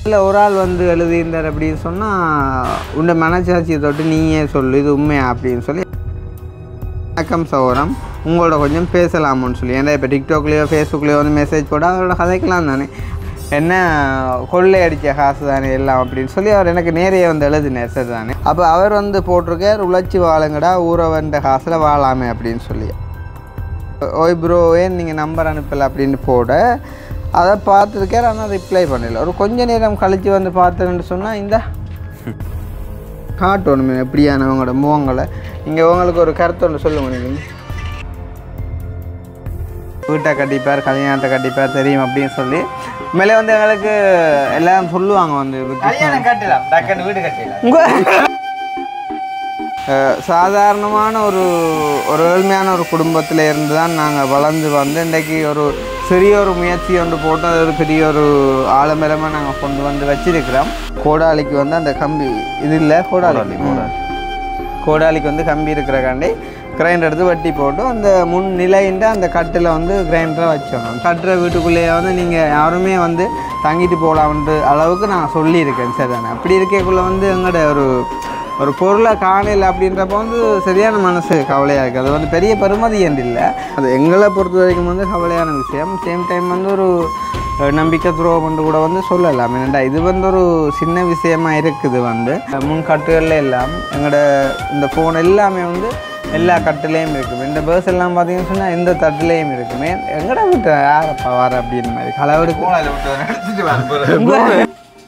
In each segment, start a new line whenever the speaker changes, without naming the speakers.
இல்லை ஒரு ஆள் வந்து எழுதியிருந்தார் அப்படின்னு சொன்னால் உன்னை மனசாட்சியை தொட்டு நீயே சொல்லு இது உண்மையா அப்படின்னு சொல்லி வணக்கம் சௌரம் உங்களோட கொஞ்சம் பேசலாமான்னு சொல்லி ஏன்னா இப்போ டிக்டாக்லேயோ ஃபேஸ்புக்லேயோ வந்து மெசேஜ் போட்டால் அவரோட கதைக்கலாம் தானே என்ன கொள்ளை அடித்த காசு தானே எல்லாம் அப்படின்னு சொல்லி அவர் எனக்கு நேரையே வந்து எழுதினார் சரி தானே அப்போ அவர் வந்து போட்டிருக்கார் உழைச்சி வாழுங்கடா ஊரை வந்த காசில் வாழாமே அப்படின்னு சொல்லி ஓய் ப்ரோ ஏன் நீங்கள் நம்பர் அனுப்பலை அப்படின்னு போட அதை பார்த்துருக்கார் ஆனால் ரிப்ளை பண்ணல ஒரு கொஞ்ச நேரம் கழித்து வந்து பார்த்தேன்னு சொன்னால் இந்த காட்டணுமே எப்படியானவங்களோட முகங்களை இங்கே உங்களுக்கு ஒரு கருத்து ஒன்று சொல்லுங்க நீங்கள் வீட்டை கட்டிப்பார் கல்யாணத்தை கட்டிப்பார் தெரியும் அப்படின்னு சொல்லி மேலே வந்து எங்களுக்கு எல்லாம் சொல்லுவாங்க வந்து
கல்யாணம் கட்டலாம் டக்குன்னு வீடு கட்டலாம்
உங்க அஹ் சாதாரணமான ஒரு ஒரு ஏழ்மையான ஒரு குடும்பத்தில் இருந்து தான் நாங்கள் வளர்ந்து வந்து இன்றைக்கி ஒரு சிறிய ஒரு முயற்சி ஒன்று போட்டு அது ஒரு பெரிய ஒரு ஆலமரமாக நாங்கள் கொண்டு வந்து வச்சிருக்கிறோம் கோடாலிக்கு வந்து அந்த கம்பி இது இல்லை கோடாலி கோடாலிக்கு வந்து கம்பி இருக்கிறக்காண்டி கிரைண்டர் எடுத்து வட்டி போட்டு அந்த முன் நிலையின்ற அந்த கட்டில் வந்து கிரைண்டரை வச்சிடணும் கட்டுற வீட்டுக்குள்ளேயே வந்து நீங்கள் யாருமே வந்து தங்கிட்டு போகலாம்ன்ற அளவுக்கு நான் சொல்லியிருக்கேன் சரி தானே அப்படி இருக்கக்குள்ளே வந்து எங்களோட ஒரு ஒரு பொருளை காணல அப்படின்றப்ப வந்து சரியான மனசு கவலையாக இருக்குது அது வந்து பெரிய பெருமதி என்று இல்லை அது எங்களை பொறுத்த வரைக்கும் வந்து கவலையான விஷயம் சேம் டைம் வந்து ஒரு அஹ், நம்பிக்கை துரோகம் கூட வந்து சொல்லலாம் என்னடா இது வந்து ஒரு சின்ன விஷயமா இருக்குது வந்து முன் கட்டுகளில் எல்லாம் எங்களோட இந்த ஃபோன் எல்லாமே வந்து எல்லா கட்டுலேயும் இருக்குமே இந்த பேர்ஸ் எல்லாம் பார்த்தீங்கன்னு சொன்னால் எந்த தட்டுலேயும் இருக்குமே எங்கடா விட்டு யாரப்பா வர அப்படின்னு மாதிரி களவெடுக்கு
மூளையில விட்டு வந்து எடுத்துட்டு வரேன்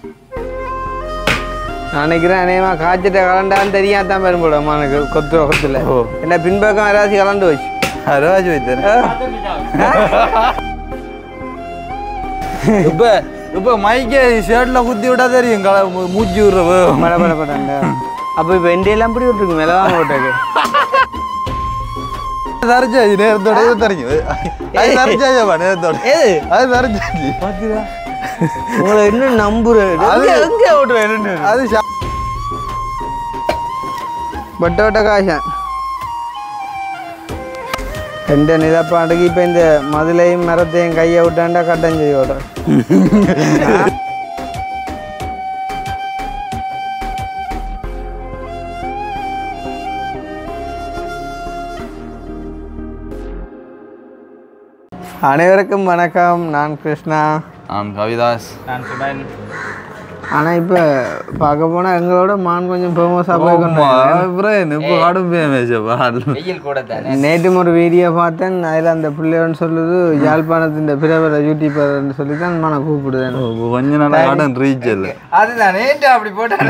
நான் நினைக்கிறேன் அநேகமாக காய்ச்சிட்ட கலண்டான்னு தெரியாதான் பெரும்படும் எனக்கு கொத்து கொத்துல என்ன பின்பக்கம் யாராச்சும் கலண்டு வச்சு
அறுபது வைத்தேன் இப்ப இப்ப மைக்க ஷர்ட்ல குத்தி விட்டா தெரியும் கல மூ- மூச்சு விடுற
மழை மழை பட்டாங்க அப்போ இப்போ எல்லாம் இப்படி விட்டுருக்கு மேலே தான் போட்டாங்க
தரிச்சாச்சு நேரத்தோட இது தெரியும் அது தரிச்சாச்சா நேரத்தோட
ஏது
அது தரிச்சாச்சு
உங்களை இன்னும் நம்புறேன்
அது-
எங்கே ஓட்டுறேன்
அது ஷா-
பட்ட வட்ட காசம் எந்த நிலப்பாட்டுக்கு இப்போ இந்த மதுளையும் மரத்தையும் கையை விட்டாண்டா கட்டஞ்செய்தி ஓடுறேன் அனைவருக்கும் வணக்கம் நான் கிருஷ்ணா
நான் கவிதாஸ்
நான் சுடன்
ஆனால் இப்போ பார்க்க போனால் எங்களோட மான் கொஞ்சம் ஃபேமஸாக போய் கொண்டு
அப்புறம் இப்போ கடும் பேமேஷப்பா
வெயில் கூட தானே
நேற்று ஒரு வீடியோ பார்த்தேன் அதில் அந்த பிள்ளைன்னு சொல்லுது யாழ்ப்பாணத்தின் பிரபல யூடியூபர்னு சொல்லி தான் நான் கூப்பிடுதேன்
கொஞ்ச நாள் கடன் ரீச் இல்லை
அதுதான் ஏன்டா அப்படி போட்டு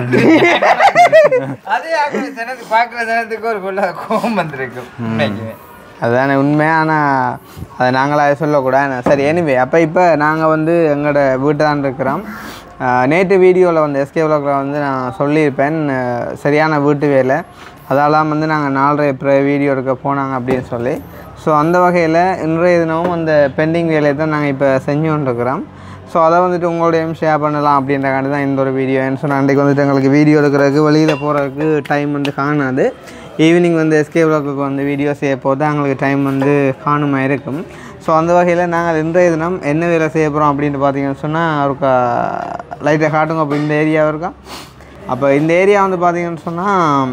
அது ஆக்குற சனத்து பார்க்குற சனத்துக்கு ஒரு கொள்ள கோபம் வந்திருக்கும் உண்மைக்குமே
அதானே உண்மை ஆனால் அதை நாங்களாக சொல்லக்கூடாது சரி எனிவே அப்போ இப்போ நாங்கள் வந்து எங்களோட வீட்டான் இருக்கிறோம் ஆஹ் நேற்று வீடியோவில் வந்து எஸ்கே விளாக்கில் வந்து நான் சொல்லியிருப்பேன் ஆஹ் சரியான வீட்டு வேலை அதெல்லாம் வந்து நாங்கள் நாலரை பிற வீடியோ எடுக்க போனாங்க அப்படின்னு சொல்லி ஸோ அந்த வகையில் இன்றைய தினமும் அந்த பெண்டிங் வேலையை தான் நாங்கள் இப்போ செஞ்சு கொண்டிருக்கிறோம் ஸோ அதை வந்துட்டு உங்களோடையும் ஷேர் பண்ணலாம் அப்படின்றக்காண்டி தான் இந்த ஒரு வீடியோ ஏன்னு சொன்னால் அன்றைக்கு வந்துட்டு எங்களுக்கு வீடியோ எடுக்கிறதுக்கு வெளியில் போகிறதுக்கு டைம் வந்து காணாது ஈவினிங் வந்து எஸ்கே விளாக்குக்கு வந்து வீடியோ செய்ய போது எங்களுக்கு டைம் வந்து காணுமா இருக்கும் ஸோ அந்த வகையில் நாங்கள் இன்றைய தினம் என்ன வேலை செய்ய போகிறோம் அப்படின்ட்டு பார்த்தீங்கன்னு சொன்னால் இருக்கா லைட்டாக காட்டுங்க அப்போ இந்த ஏரியா இருக்கா அப்போ இந்த ஏரியா வந்து பார்த்தீங்கன்னு சொன்னால்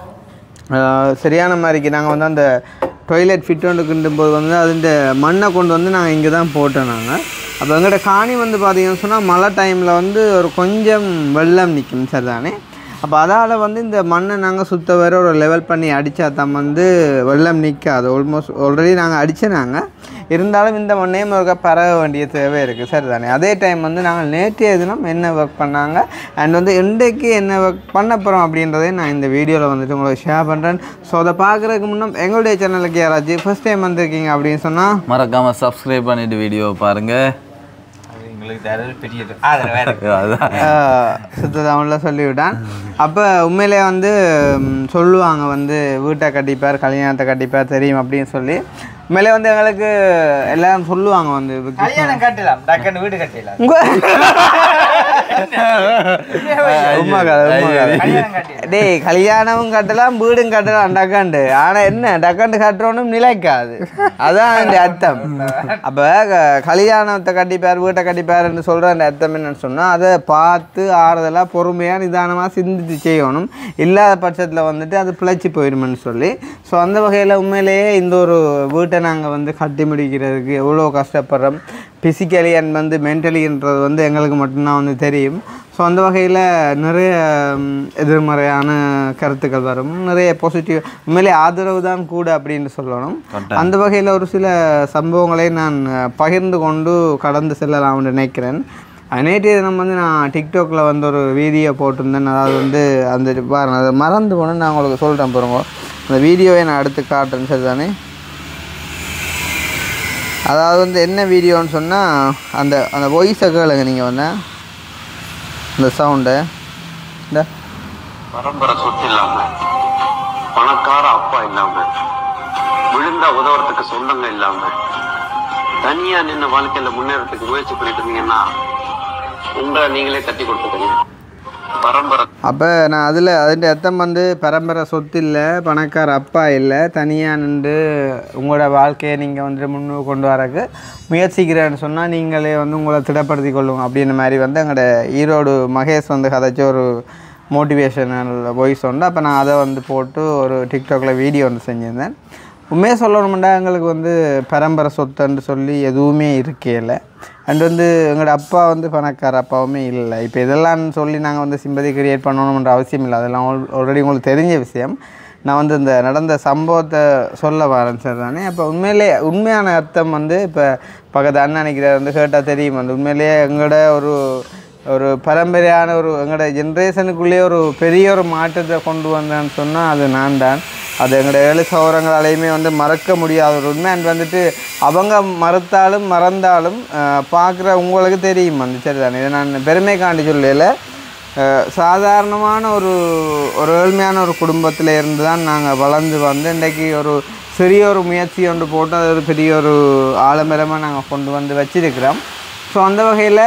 ஆஹ் சரியான மாதிரிக்கு நாங்கள் வந்து அந்த டொய்லெட் ஃபிட் ஒன்று கிண்டும் போது வந்து அதுஇந்த மண்ணை கொண்டு வந்து நாங்கள் இங்கே தான் போட்டோம் நாங்கள் அப்போ எங்கள்கிட்ட காணி வந்து பார்த்தீங்கன்னு சொன்னால் மழை டைமில் வந்து ஒரு கொஞ்சம் வெள்ளம் நிற்கும் சார் தானே அப்போ அதால் வந்து இந்த மண்ணை நாங்கள் சுத்த வர ஒரு லெவல் பண்ணி அடித்தா தான் வந்து வெள்ளம் நிற்காது ஆல்மோஸ்ட் ஆல்ரெடி நாங்கள் அடித்தனாங்க இருந்தாலும் இந்த மண்ணையும் ஒருக்கா பரவ வேண்டிய தேவை இருக்குது சரி தானே அதே டைம் வந்து நாங்கள் நேற்றைய தினம் என்ன ஒர்க் பண்ணாங்க அண்ட் வந்து இன்றைக்கு என்ன ஒர்க் பண்ண போகிறோம் அப்படின்றதையும் நான் இந்த வீடியோவில் வந்துட்டு உங்களுக்கு ஷேர் பண்ணுறேன் ஸோ அதை பார்க்குறதுக்கு முன்னே எங்களுடைய சேனலுக்கு யாராச்சும் ஃபர்ஸ்ட் டைம் வந்திருக்கீங்க அப்படின்னு சொன்னால்
மறக்காம சப்ஸ்கிரைப் பண்ணிட்டு வீடியோ பாருங்க
அது எங்களுக்கு தரது பெரியது அதில் வேற
அதான்
சுத்த தமிழில் சொல்லிவிட்டான் அப்போ உண்மையிலே வந்து ம், சொல்லுவாங்க வந்து வீட்டை கட்டிப்பார் கல்யாணத்தை கட்டிப்பார் தெரியும் அப்படின்னு சொல்லி உண்மையிலே வந்து எங்களுக்கு எல்லாரும் சொல்லுவாங்க வந்து
கல்யாணம் கட்டலாம் டக்குன்னு வீடு கட்டலாம்
உங்க உண்மை கதை, உண்மை கதை.
கல்யாணம் கட்டி
டேய் கல்யாணமும் கட்டலாம் வீடும் கட்டலாம் டக்காண்டு ஆனா என்ன டக்காண்டு கட்டுறோனும் நிலைக்காது அதான் அந்த அர்த்தம் அப்ப க- கல்யாணத்தை கட்டிப்பார் வீட்டை கட்டிப்பாருன்னு சொல்ற அந்த அர்த்தம் என்னன்னு சொன்னா அதை பார்த்து ஆறுதலா பொறுமையா நிதானமா சிந்தித்து செய்யணும் இல்லாத பட்சத்துல வந்துட்டு அது பிழைச்சி போயிடுமென்னு சொல்லி ஸோ அந்த வகையில உண்மையிலேயே இந்த ஒரு வீட்டை நாங்க வந்து கட்டி முடிக்கிறதுக்கு எவ்வளோ கஷ்டப்படுறோம் பிசிக்கலி அண்ட் வந்து மென்டலின்றது வந்து எங்களுக்கு மட்டும்தான் வந்து தெரியும் ஸோ அந்த வகையில் நிறைய ம், எதிர்மறையான கருத்துக்கள் வரும் நிறைய பாசிட்டிவ் உண்மையிலே ஆதரவு தான் கூட அப்படின்னு சொல்லணும் அந்த வகையில் ஒரு சில சம்பவங்களை நான் அஹ், பகிர்ந்து கொண்டு கடந்து செல்லலாம்னு நினைக்கிறேன் அஹ், நேற்றைய தினம் வந்து நான் டிக்டாக்ல வந்து ஒரு வீடியோ போட்டிருந்தேன் அதாவது வந்து அந்த பாருங்க அதை மறந்து போனேன் நான் உங்களுக்கு சொல்கிறேன் பாருங்க அந்த வீடியோவை நான் எடுத்து காட்டுறேன் சரி தானே அதாவது வந்து என்ன வீடியோன்னு சொன்னால் அந்த அந்த வாய்ஸை கேளுங்க நீங்கள் வந்து இந்த சவுண்டு இந்த
பரம்பரை சொத்து இல்லாம பணக்கார அப்பா இல்லாம விழுந்தா உதவுறதுக்கு சொந்தங்க இல்லாம தனியா நின்ன வாழ்க்கையில முன்னேறதுக்கு முயற்சி பண்ணிட்டு இருந்தீங்கன்னா உங்களை நீங்களே தட்டி கொடுத்துக்கீங்க பரம்பரை
அப்போ நான் அதில் அதிൻ്റെ அர்த்தம் வந்து பரம்பரை சொத்து இல்லை பணக்கார அப்பா இல்லை தனியாக நின்று உங்களோட வாழ்க்கையை நீங்கள் வந்து முன்னு கொண்டு வரக்கு முயற்சிக்கிறேன்னு சொன்னால் நீங்களே வந்து உங்களை திடப்படுத்தி கொள்ளுங்க அப்படின்ற மாதிரி வந்து எங்களோட ஈரோடு மகேஷ் வந்து கதைச்ச ஒரு மோட்டிவேஷனல் வாய்ஸ் உண்டு அப்போ நான் அதை வந்து போட்டு ஒரு டிக்டாக்ல வீடியோ ஒன்று செஞ்சிருந்தேன் உண்மையாக சொல்லணுமெண்டா எங்களுக்கு வந்து பரம்பரை சொத்துன்னு சொல்லி எதுவுமே இருக்கேல அண்ட் வந்து எங்களோட அப்பா வந்து பணக்கார அப்பாவுமே இல்லை இப்போ இதெல்லாம் சொல்லி நாங்கள் வந்து சிம்பதி கிரியேட் பண்ணணுன்ற அவசியம் இல்லை அதெல்லாம் ஆல்ரெடி உங்களுக்கு தெரிஞ்ச விஷயம் நான் வந்து இந்த நடந்த சம்பவத்தை சொல்ல வரேன் சார் தானே அப்போ உண்மையிலே உண்மையான அர்த்தம் வந்து இப்போ பக்கத்து அண்ணன் நினைக்கிறார் வந்து கேட்டால் தெரியும் வந்து உண்மையிலேயே எங்களோட ஒரு ஒரு பரம்பரையான ஒரு எங்களோட ஜென்ரேஷனுக்குள்ளேயே ஒரு பெரிய ஒரு மாற்றத்தை கொண்டு வந்தேன்னு சொன்னால் அது நான் தான் அது எங்களோட ஏழு சௌரங்களாலையுமே வந்து மறக்க முடியாத ஒரு உண்மை அண்ட் வந்துட்டு அவங்க மறுத்தாலும் மறந்தாலும் பார்க்குற உங்களுக்கு தெரியும் வந்து சரிதானே இதை நான் பெருமைக்காண்டி சொல்லல அஹ், சாதாரணமான ஒரு ஒரு ஏழ்மையான ஒரு குடும்பத்தில் இருந்து தான் நாங்கள் வளர்ந்து வந்து இன்றைக்கி ஒரு சிறிய ஒரு முயற்சி ஒன்று போட்டு அது ஒரு பெரிய ஒரு ஆலமரமாக நாங்கள் கொண்டு வந்து வச்சிருக்கிறோம் ஸோ அந்த வகையில்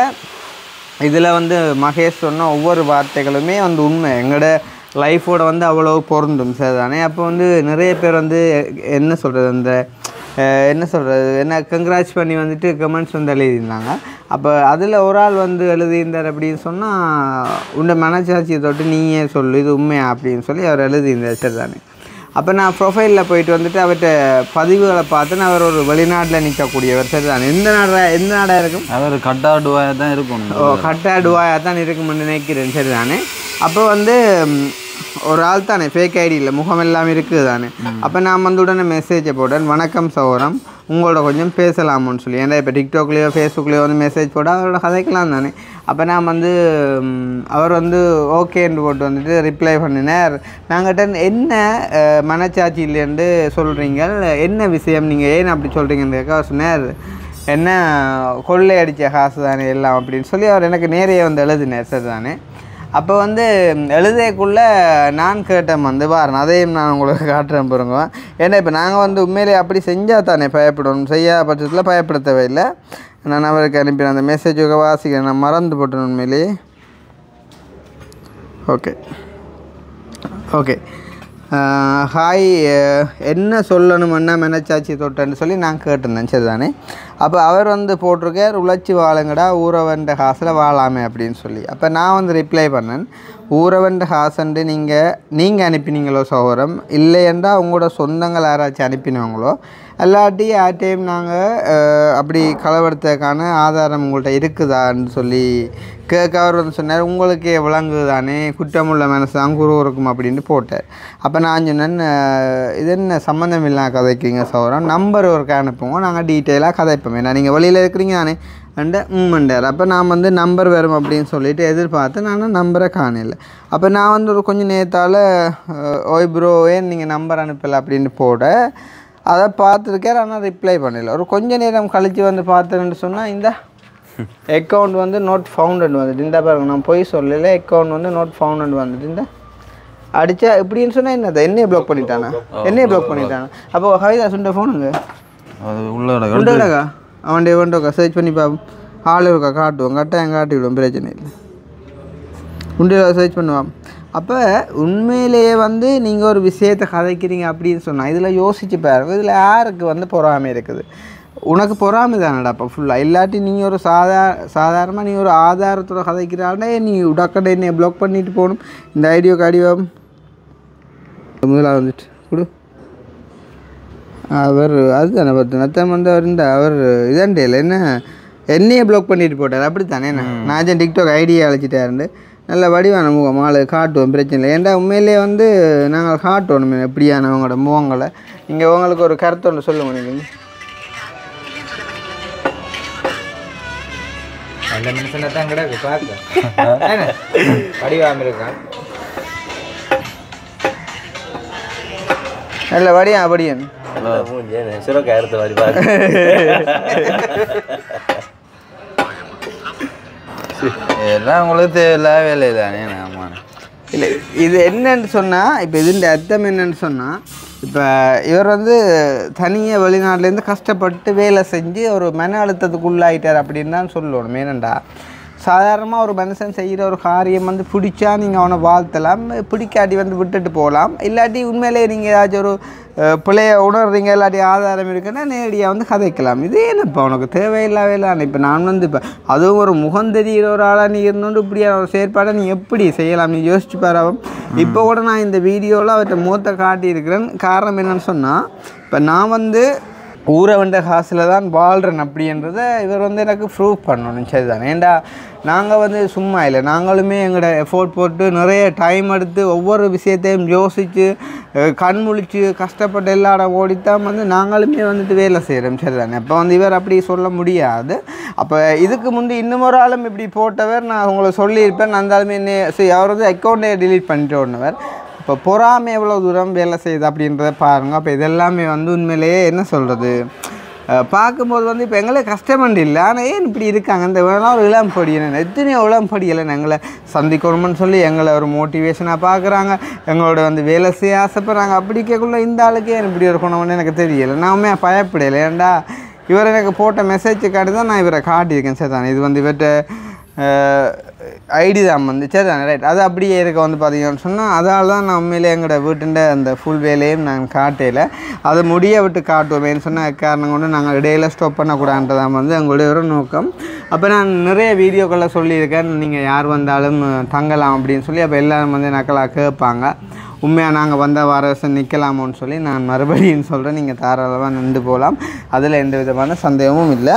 இதில் வந்து மகேஷ் சொன்ன ஒவ்வொரு வார்த்தைகளுமே வந்து உண்மை எங்களோட லைஃபோட வந்து அவ்வளோ பொருந்தும் சார் தானே அப்போ வந்து நிறைய பேர் வந்து என்ன சொல்கிறது அந்த அஹ், என்ன சொல்கிறது என்ன கங்க்ராட்ஸ் பண்ணி வந்துட்டு கமெண்ட்ஸ் வந்து எழுதியிருந்தாங்க அப்போ அதில் ஒரு ஆள் வந்து எழுதியிருந்தார் அப்படின்னு சொன்னால் உன்னை மனசாட்சியை தொட்டு நீயே சொல்லு இது உண்மையா அப்படின்னு சொல்லி அவர் எழுதியிருந்தார் சரி தானே அப்போ நான் ப்ரொஃபைலில் போயிட்டு வந்துட்டு அவர்கிட்ட பதிவுகளை பார்த்து அவர் ஒரு வெளிநாட்டில் நிற்கக்கூடியவர் சரி தானே எந்த நாடா எந்த நாடாக இருக்கும்
அவர் கட்டாடுவாயாக தான் இருக்கணும்
ஓ கட்டாடுவாயாக தான் இருக்கும்னு நினைக்கிறேன் சரி தானே அப்போ வந்து ம், ஒரு ஆள் தானே ஃபேக் ஐடி இல்லை முகம் எல்லாம் இருக்குது தானே அப்போ நான் வந்து உடனே மெசேஜை போட்டேன் வணக்கம் சௌரம் உங்களோட கொஞ்சம் பேசலாமோன்னு சொல்லி ஏன்னா இப்போ டிக்டாக்லேயோ ஃபேஸ்புக்லேயோ வந்து மெசேஜ் போட்டால் அவரோட கதைக்கலாம் தானே அப்போ நான் வந்து ம், அவர் வந்து ஓகேன்னு போட்டு வந்துட்டு ரிப்ளை பண்ணினார் நாங்கிட்ட என்ன அஹ், மனச்சாட்சி இல்லைன்னு சொல்கிறீங்க என்ன விஷயம் நீங்கள் ஏன் அப்படி சொல்கிறீங்கன்னு கேட்க அவர் சொன்னார் என்ன கொள்ளை அடித்த காசு தானே எல்லாம் அப்படின்னு சொல்லி அவர் எனக்கு நேரையே வந்து எழுதினார் சார் தானே அப்போ வந்து எழுதைக்குள்ளே நான் கேட்டேன் வந்து பாருங்க அதையும் நான் உங்களுக்கு காட்டுறேன் பாருங்க ஏன்னா இப்போ நாங்கள் வந்து உண்மையிலே அப்படி செஞ்சால் தானே பயப்படணும் செய்யாத பட்சத்தில் பயப்பட தேவையில்லை நான் அவருக்கு அனுப்பினேன் அந்த மெசேஜுக்கு வாசிக்கிறேன் நான் மறந்து போட்டேன் உண்மையிலேயே ஓகே ஓகே ஹாய் என்ன சொல்லணுமன்னா மனச்சாட்சி தொட்டேன்னு சொல்லி நான் கேட்டிருந்தேன் சரிதானே அப்போ அவர் வந்து போட்டிருக்கார் உழைச்சி வாழுங்கடா ஊரவன்ற காசில் வாழாமே அப்படின்னு சொல்லி அப்போ நான் வந்து ரிப்ளை பண்ணேன் ஊரவன்ற காசன்ட்டு நீங்கள் நீங்கள் அனுப்பினீங்களோ சௌரம் இல்லையென்றா உங்களோட சொந்தங்கள் யாராச்சும் அனுப்பினவங்களோ இல்லாட்டி யார்ட்டையும் நாங்கள் அப்படி களவெடுத்ததுக்கான ஆதாரம் உங்கள்கிட்ட இருக்குதான்னு சொல்லி கேட்க அவர் வந்து சொன்னார் உங்களுக்கே விளங்குது தானே குற்றமுள்ள மனசு தான் குரு இருக்கும் அப்படின்ட்டு போட்டார் அப்போ நான் சொன்னேன் அஹ், இது என்ன சம்மந்தம் இல்லாம கதைக்குங்க சௌரம் நம்பர் ஒருக்கா அனுப்புங்க நாங்கள் டீட்டெயிலாக கதைப்போம் ஏன்னா நீங்கள் வெளியில் இருக்கிறீங்க தானே அண்ட உம்மண்டார் அப்போ நான் வந்து நம்பர் வரும் அப்படின்னு சொல்லிட்டு எதிர்பார்த்து நான் நம்பரை காணல அப்போ நான் வந்து ஒரு கொஞ்சம் நேரத்தால் ஓய் ப்ரோ ஏன் நீங்கள் நம்பர் அனுப்பலை அப்படின்னு போட அதை பார்த்துருக்கேன் ஆனால் ரிப்ளை பண்ணல ஒரு கொஞ்ச நேரம் கழித்து வந்து பார்த்தேன்னு சொன்னால் இந்த அக்கௌண்ட் வந்து நோட் ஃபவுண்டட் வந்துட்டு இந்த பாருங்க நான் போய் சொல்லல அக்கௌண்ட் வந்து நோட் ஃபவுண்டட் வந்துட்டு இந்த அடிச்சா இப்படின்னு சொன்னால் என்னது என்னைய ப்ளாக் பண்ணிட்டானா என்னைய ப்ளாக் பண்ணிட்டானா அப்போ ஹைதா சுண்ட ஃபோனுங்க
அது உள்ள
உண்டக்கா அவன்டே உண்டக்கா சர்ச் பண்ணி பார்ப்போம் ஆள் இருக்கா காட்டுவோம் கட்டாயம் காட்டி விடுவோம் பிரச்சனை இல்லை உண்டியில் சர்ச் பண்ணுவோம் அப்போ உண்மையிலேயே வந்து நீங்கள் ஒரு விஷயத்தை கதைக்கிறீங்க அப்படின்னு சொன்னால் இதில் யோசிச்சு பாருங்க இதில் யாருக்கு வந்து பொறாமை இருக்குது உனக்கு பொறாமை தானடா அப்போ ஃபுல்லாக இல்லாட்டி நீங்கள் ஒரு சாதா சாதாரணமாக நீ ஒரு ஆதாரத்தோட கதைக்கிறானே நீ உடக்கடை என்னை ப்ளாக் பண்ணிட்டு போகணும் இந்த ஐடியோக்கு அடிவம் முதலாக வந்துட்டு கொடு அவர் அதுதானே பார்த்து நத்தம் வந்து அவர் இந்த அவர் இதாண்டே இல்லை என்ன என்னையே ப்ளாக் பண்ணிட்டு போட்டார் அப்படி தானே நான் ஜன் டிக்டாக் ஐடியா அழைச்சிட்டாருண்டு நல்ல வடிவான முகம் ஆள் காட்டுவோம் பிரச்சனை இல்லை ஏன்டா உண்மையிலேயே வந்து நாங்கள் காட்டணும் எப்படியானவங்களோட முகங்களை இங்கே உங்களுக்கு ஒரு கருத்து ஒன்று சொல்லுங்க நீங்கள்
அந்த மனுஷனை தான் கிடக்கு பார்க்க படிவாம இருக்கான்
நல்ல வடியா அப்படியன்
சுரக்கா எடுத்த மாதிரி பாரு
இதெல்லாம் உங்களுக்கு தேவையில்லாத வேலை தானே ஆமா
இல்லை இது என்னன்னு சொன்னால் இப்போ இதுன்ற அர்த்தம் என்னன்னு சொன்னால் இப்போ இவர் வந்து தனியாக வெளிநாட்டிலேருந்து கஷ்டப்பட்டு வேலை செஞ்சு ஒரு மன அழுத்தத்துக்கு உள்ளாயிட்டார் அப்படின்னு தான் சொல்லணும் ஏனண்டா சாதாரணமாக ஒரு மனுஷன் செய்கிற ஒரு காரியம் வந்து பிடிச்சா நீங்கள் அவனை வாழ்த்தலாம் பிடிக்காட்டி வந்து விட்டுட்டு போகலாம் இல்லாட்டி உண்மையிலேயே நீங்கள் ஏதாச்சும் ஒரு அஹ், பிழைய உணர்றீங்க இல்லாட்டி ஆதாரம் இருக்குன்னா நேரடியாக வந்து கதைக்கலாம் இது என்னப்பா உனக்கு தேவையில்லாவே இல்லை இப்போ நான் வந்து இப்போ அதுவும் ஒரு முகம் தெரிகிற ஒரு ஆளாக நீ இருந்தோண்டு இப்படியான ஒரு செயற்பாடை நீ எப்படி செய்யலாம் நீ யோசிச்சு பாராவும் இப்போ கூட நான் இந்த வீடியோவில் அவர்கிட்ட மூத்த காட்டியிருக்கிறேன் காரணம் என்னன்னு சொன்னால் இப்போ நான் வந்து ஊரை வந்த காசில் தான் வாழ்கிறேன் அப்படின்றத இவர் வந்து எனக்கு ப்ரூவ் பண்ணணும் சரிதான் ஏண்டா நாங்கள் வந்து சும்மா இல்லை நாங்களுமே எங்களோட எஃபோர்ட் போட்டு நிறைய டைம் எடுத்து ஒவ்வொரு விஷயத்தையும் யோசித்து அஹ், கண் முழிச்சு கஷ்டப்பட்டு எல்லா இடம் ஓடித்தான் வந்து நாங்களுமே வந்துட்டு வேலை செய்கிறோம் சரிதானே அப்போ வந்து இவர் அப்படி சொல்ல முடியாது அப்போ இதுக்கு முந்தி இன்னும் ஒரு ஆளும் இப்படி போட்டவர் நான் உங்களுக்கு சொல்லியிருப்பேன் அந்த ஆளுமே என்ன சரி அவர் வந்து அக்கௌண்ட்டை delete பண்ணிட்டு ஓடினவர் இப்போ பொறாமை எவ்வளோ தூரம் வேலை செய்யுது அப்படின்றத பாருங்கள் அப்போ இதெல்லாமே வந்து உண்மையிலேயே என்ன சொல்கிறது பார்க்கும்போது வந்து இப்போ எங்களுக்கு கஷ்டமண்டு இல்லை ஆனால் ஏன் இப்படி இருக்காங்க இந்த வேணாம் ஒரு இளம் படியலை எத்தனையோ இளம் படியலை எங்களை சந்திக்கணும்னு சொல்லி எங்களை ஒரு மோட்டிவேஷனாக பார்க்குறாங்க எங்களோட வந்து வேலை செய்ய ஆசைப்படுறாங்க அப்படி கேட்குள்ள இந்த ஆளுக்கே ஏன் இப்படி இருக்கணும்னு எனக்கு தெரியலை நான் உண்மையாக பயப்படலை ஏன்டா இவர் எனக்கு போட்ட மெசேஜ் காட்டி தான் நான் இவரை காட்டியிருக்கேன் சரி தானே இது வந்து இவர்கிட்ட ஐடி தான் வந்து சரி தானே ரைட் அது அப்படியே இருக்க வந்து பார்த்தீங்கன்னு சொன்னால் அதால் தான் நான் உண்மையிலே எங்களோட வீட்டுண்ட அந்த ஃபுல் வேலையும் நான் காட்டையில் அதை முடிய விட்டு காட்டுவோமேன்னு சொன்ன காரணம் கொண்டு நாங்கள் இடையில ஸ்டாப் பண்ணக்கூடாதுன்றதான் வந்து எங்களுடைய ஒரு நோக்கம் அப்போ நான் நிறைய வீடியோக்களில் சொல்லியிருக்கேன் நீங்கள் யார் வந்தாலும் தங்கலாம் அப்படின்னு சொல்லி அப்போ எல்லோரும் வந்து நக்கலாக கேட்பாங்க உண்மையாக நாங்கள் வந்த வார வருஷம் நிற்கலாமோன்னு சொல்லி நான் மறுபடியும் சொல்கிறேன் நீங்கள் தாராளமாக நின்று போகலாம் அதில் எந்த விதமான சந்தேகமும் இல்லை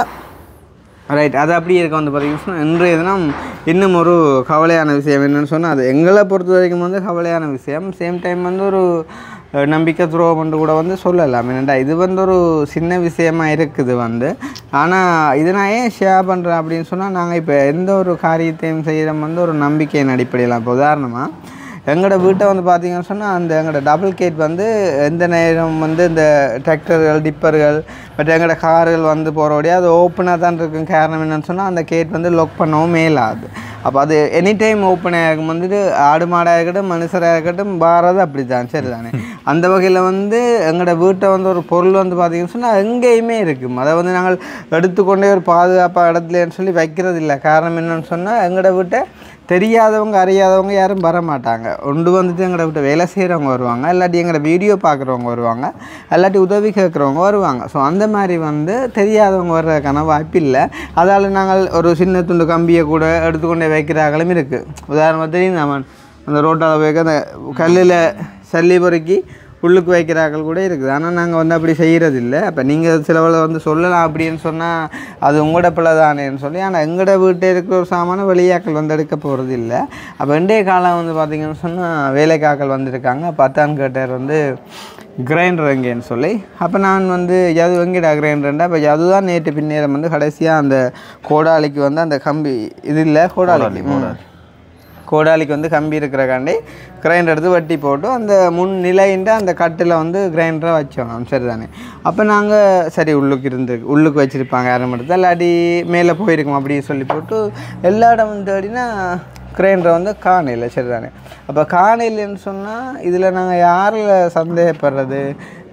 ரைட் அது அப்படியே இருக்க வந்து பார்த்தீங்கன்னா இன்றைய தினம் இன்னும் ஒரு கவலையான விஷயம் என்னன்னு சொன்னால் அது எங்களை பொறுத்த வரைக்கும் வந்து கவலையான விஷயம் சேம் டைம் வந்து ஒரு அஹ், நம்பிக்கை துரோகம்னு கூட வந்து சொல்லலாம் என்னடா இது வந்து ஒரு சின்ன விஷயமா இருக்குது வந்து ஆனால் இதை நான் ஏன் ஷேர் பண்ணுறேன் அப்படின்னு சொன்னால் நாங்கள் இப்போ எந்த ஒரு காரியத்தையும் செய்கிறோம் வந்து ஒரு நம்பிக்கையின் அடிப்படையில் இப்போ உதாரணமாக எங்களோட வீட்டை வந்து பார்த்தீங்கன்னு சொன்னால் அந்த எங்களோட டபுள் கேட் வந்து எந்த நேரம் வந்து இந்த டிராக்டர்கள் டிப்பர்கள் பட் எங்களோட கார்கள் வந்து போகிறோடைய அது ஓப்பனாக தான் இருக்கும் காரணம் என்னன்னு சொன்னால் அந்த கேட் வந்து லாக் பண்ணவும் மேலாது அப்போ அது எனி டைம் ஓப்பன் ஆகும் வந்துட்டு ஆடு மாடாக இருக்கட்டும் மனுஷராக இருக்கட்டும் வாரது அப்படி தான் சரி தானே அந்த வகையில் வந்து எங்களோட வீட்டை வந்து ஒரு பொருள் வந்து பார்த்தீங்கன்னு சொன்னால் எங்கேயுமே இருக்கும் அதை வந்து நாங்கள் எடுத்துக்கொண்டே ஒரு பாதுகாப்பாக இடத்துலன்னு சொல்லி வைக்கிறது இல்லை காரணம் என்னன்னு சொன்னால் எங்களோட வீட்டை தெரியாதவங்க அறியாதவங்க யாரும் வர மாட்டாங்க ஒன்று வந்துட்டு எங்களை விட்டு வேலை செய்கிறவங்க வருவாங்க இல்லாட்டி எங்களை வீடியோ பார்க்குறவங்க வருவாங்க இல்லாட்டி உதவி கேட்குறவங்க வருவாங்க ஸோ அந்த மாதிரி வந்து தெரியாதவங்க வர்றதுக்கான வாய்ப்பு இல்லை அதால் நாங்கள் ஒரு சின்ன துண்டு கம்பியை கூட எடுத்துக்கொண்டே வைக்கிறாங்களும் இருக்குது உதாரணத்துக்கு நம்ம அந்த ரோட்டால் போய் அந்த கல்லில் சல்லி பொறுக்கி உள்ளுக்கு வைக்கிறார்கள் கூட இருக்குது ஆனால் நாங்கள் வந்து அப்படி செய்கிறது இல்லை அப்போ நீங்கள் சிலவில் வந்து சொல்லலாம் அப்படின்னு சொன்னால் அது உங்களோட பிள்ளை தானேன்னு சொல்லி ஆனால் எங்களோட வீட்டை இருக்கிற ஒரு சாமான வெளியாக்கள் வந்து எடுக்க போகிறது இல்லை அப்போ இன்றைய காலம் வந்து பார்த்திங்கன்னு சொன்னால் வேலைக்காக்கள் வந்திருக்காங்க பத்தாம் கேட்டார் வந்து கிரைண்டர் எங்கேன்னு சொல்லி அப்போ நான் வந்து எது எங்கடா கிரைண்டர்ண்டா அப்போ அதுதான் நேற்று பின்னேரம் வந்து கடைசியாக அந்த கோடாலிக்கு வந்து அந்த கம்பி இது இல்லை கோடாலிக்கு ம். கோடாலிக்கு வந்து கம்பி இருக்கிறக்காண்டி கிரைண்டர் எடுத்து வட்டி போட்டு அந்த முன் நிலைன்ற அந்த கட்டில் வந்து கிரைண்டரை வச்சோம் சரிதானே அப்போ நாங்கள் சரி உள்ளுக்கு இருந்து உள்ளுக்கு வச்சுருப்பாங்க யாரும் எடுத்து இல்லாட்டி மேலே போயிருக்கோம் அப்படின்னு சொல்லி போட்டு எல்லா இடமும் தேடினா கிரைண்டரை வந்து காணையில் சரிதானே அப்போ காணையிலன்னு சொன்னால் இதில் நாங்கள் யாரில் சந்தேகப்படுறது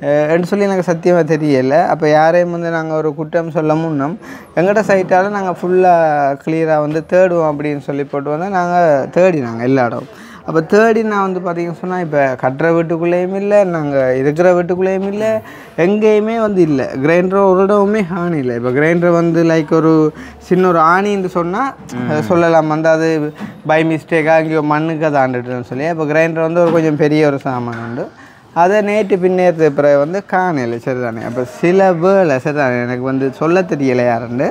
என்று சொல்லி எனக்கு சத்தியமாக தெரியலை அப்போ யாரையும் வந்து நாங்கள் ஒரு குற்றம் சொல்ல முன்னோம் எங்கள்கிட்ட சைட்டால் நாங்கள் ஃபுல்லாக கிளியராக வந்து தேடுவோம் அப்படின்னு சொல்லி போட்டு வந்தால் நாங்கள் தேடினாங்க எல்லா இடம் அப்போ தேடி நான் வந்து பார்த்தீங்கன்னு சொன்னால் இப்போ கட்டுற வீட்டுக்குள்ளேயும் இல்லை நாங்கள் இருக்கிற வீட்டுக்குள்ளேயும் இல்லை எங்கேயுமே வந்து இல்லை கிரைண்டர் ஒரு இடமுமே ஹானி இல்லை இப்போ கிரைண்டர் வந்து லைக் ஒரு சின்ன ஒரு ஆணின்னு சொன்னால் சொல்லலாம் வந்து அது பை மிஸ்டேக்காக அங்கேயோ மண்ணுக்கு தாண்டுட்டுன்னு சொல்லி அப்போ கிரைண்டர் வந்து ஒரு கொஞ்சம் பெரிய ஒரு சாமான் உண்டு அதை நேற்று பின்னேற்ற பிறகு வந்து காணல சரிதானே அப்போ சில வேலை சரிதானே எனக்கு வந்து சொல்ல தெரியலை யாருண்டு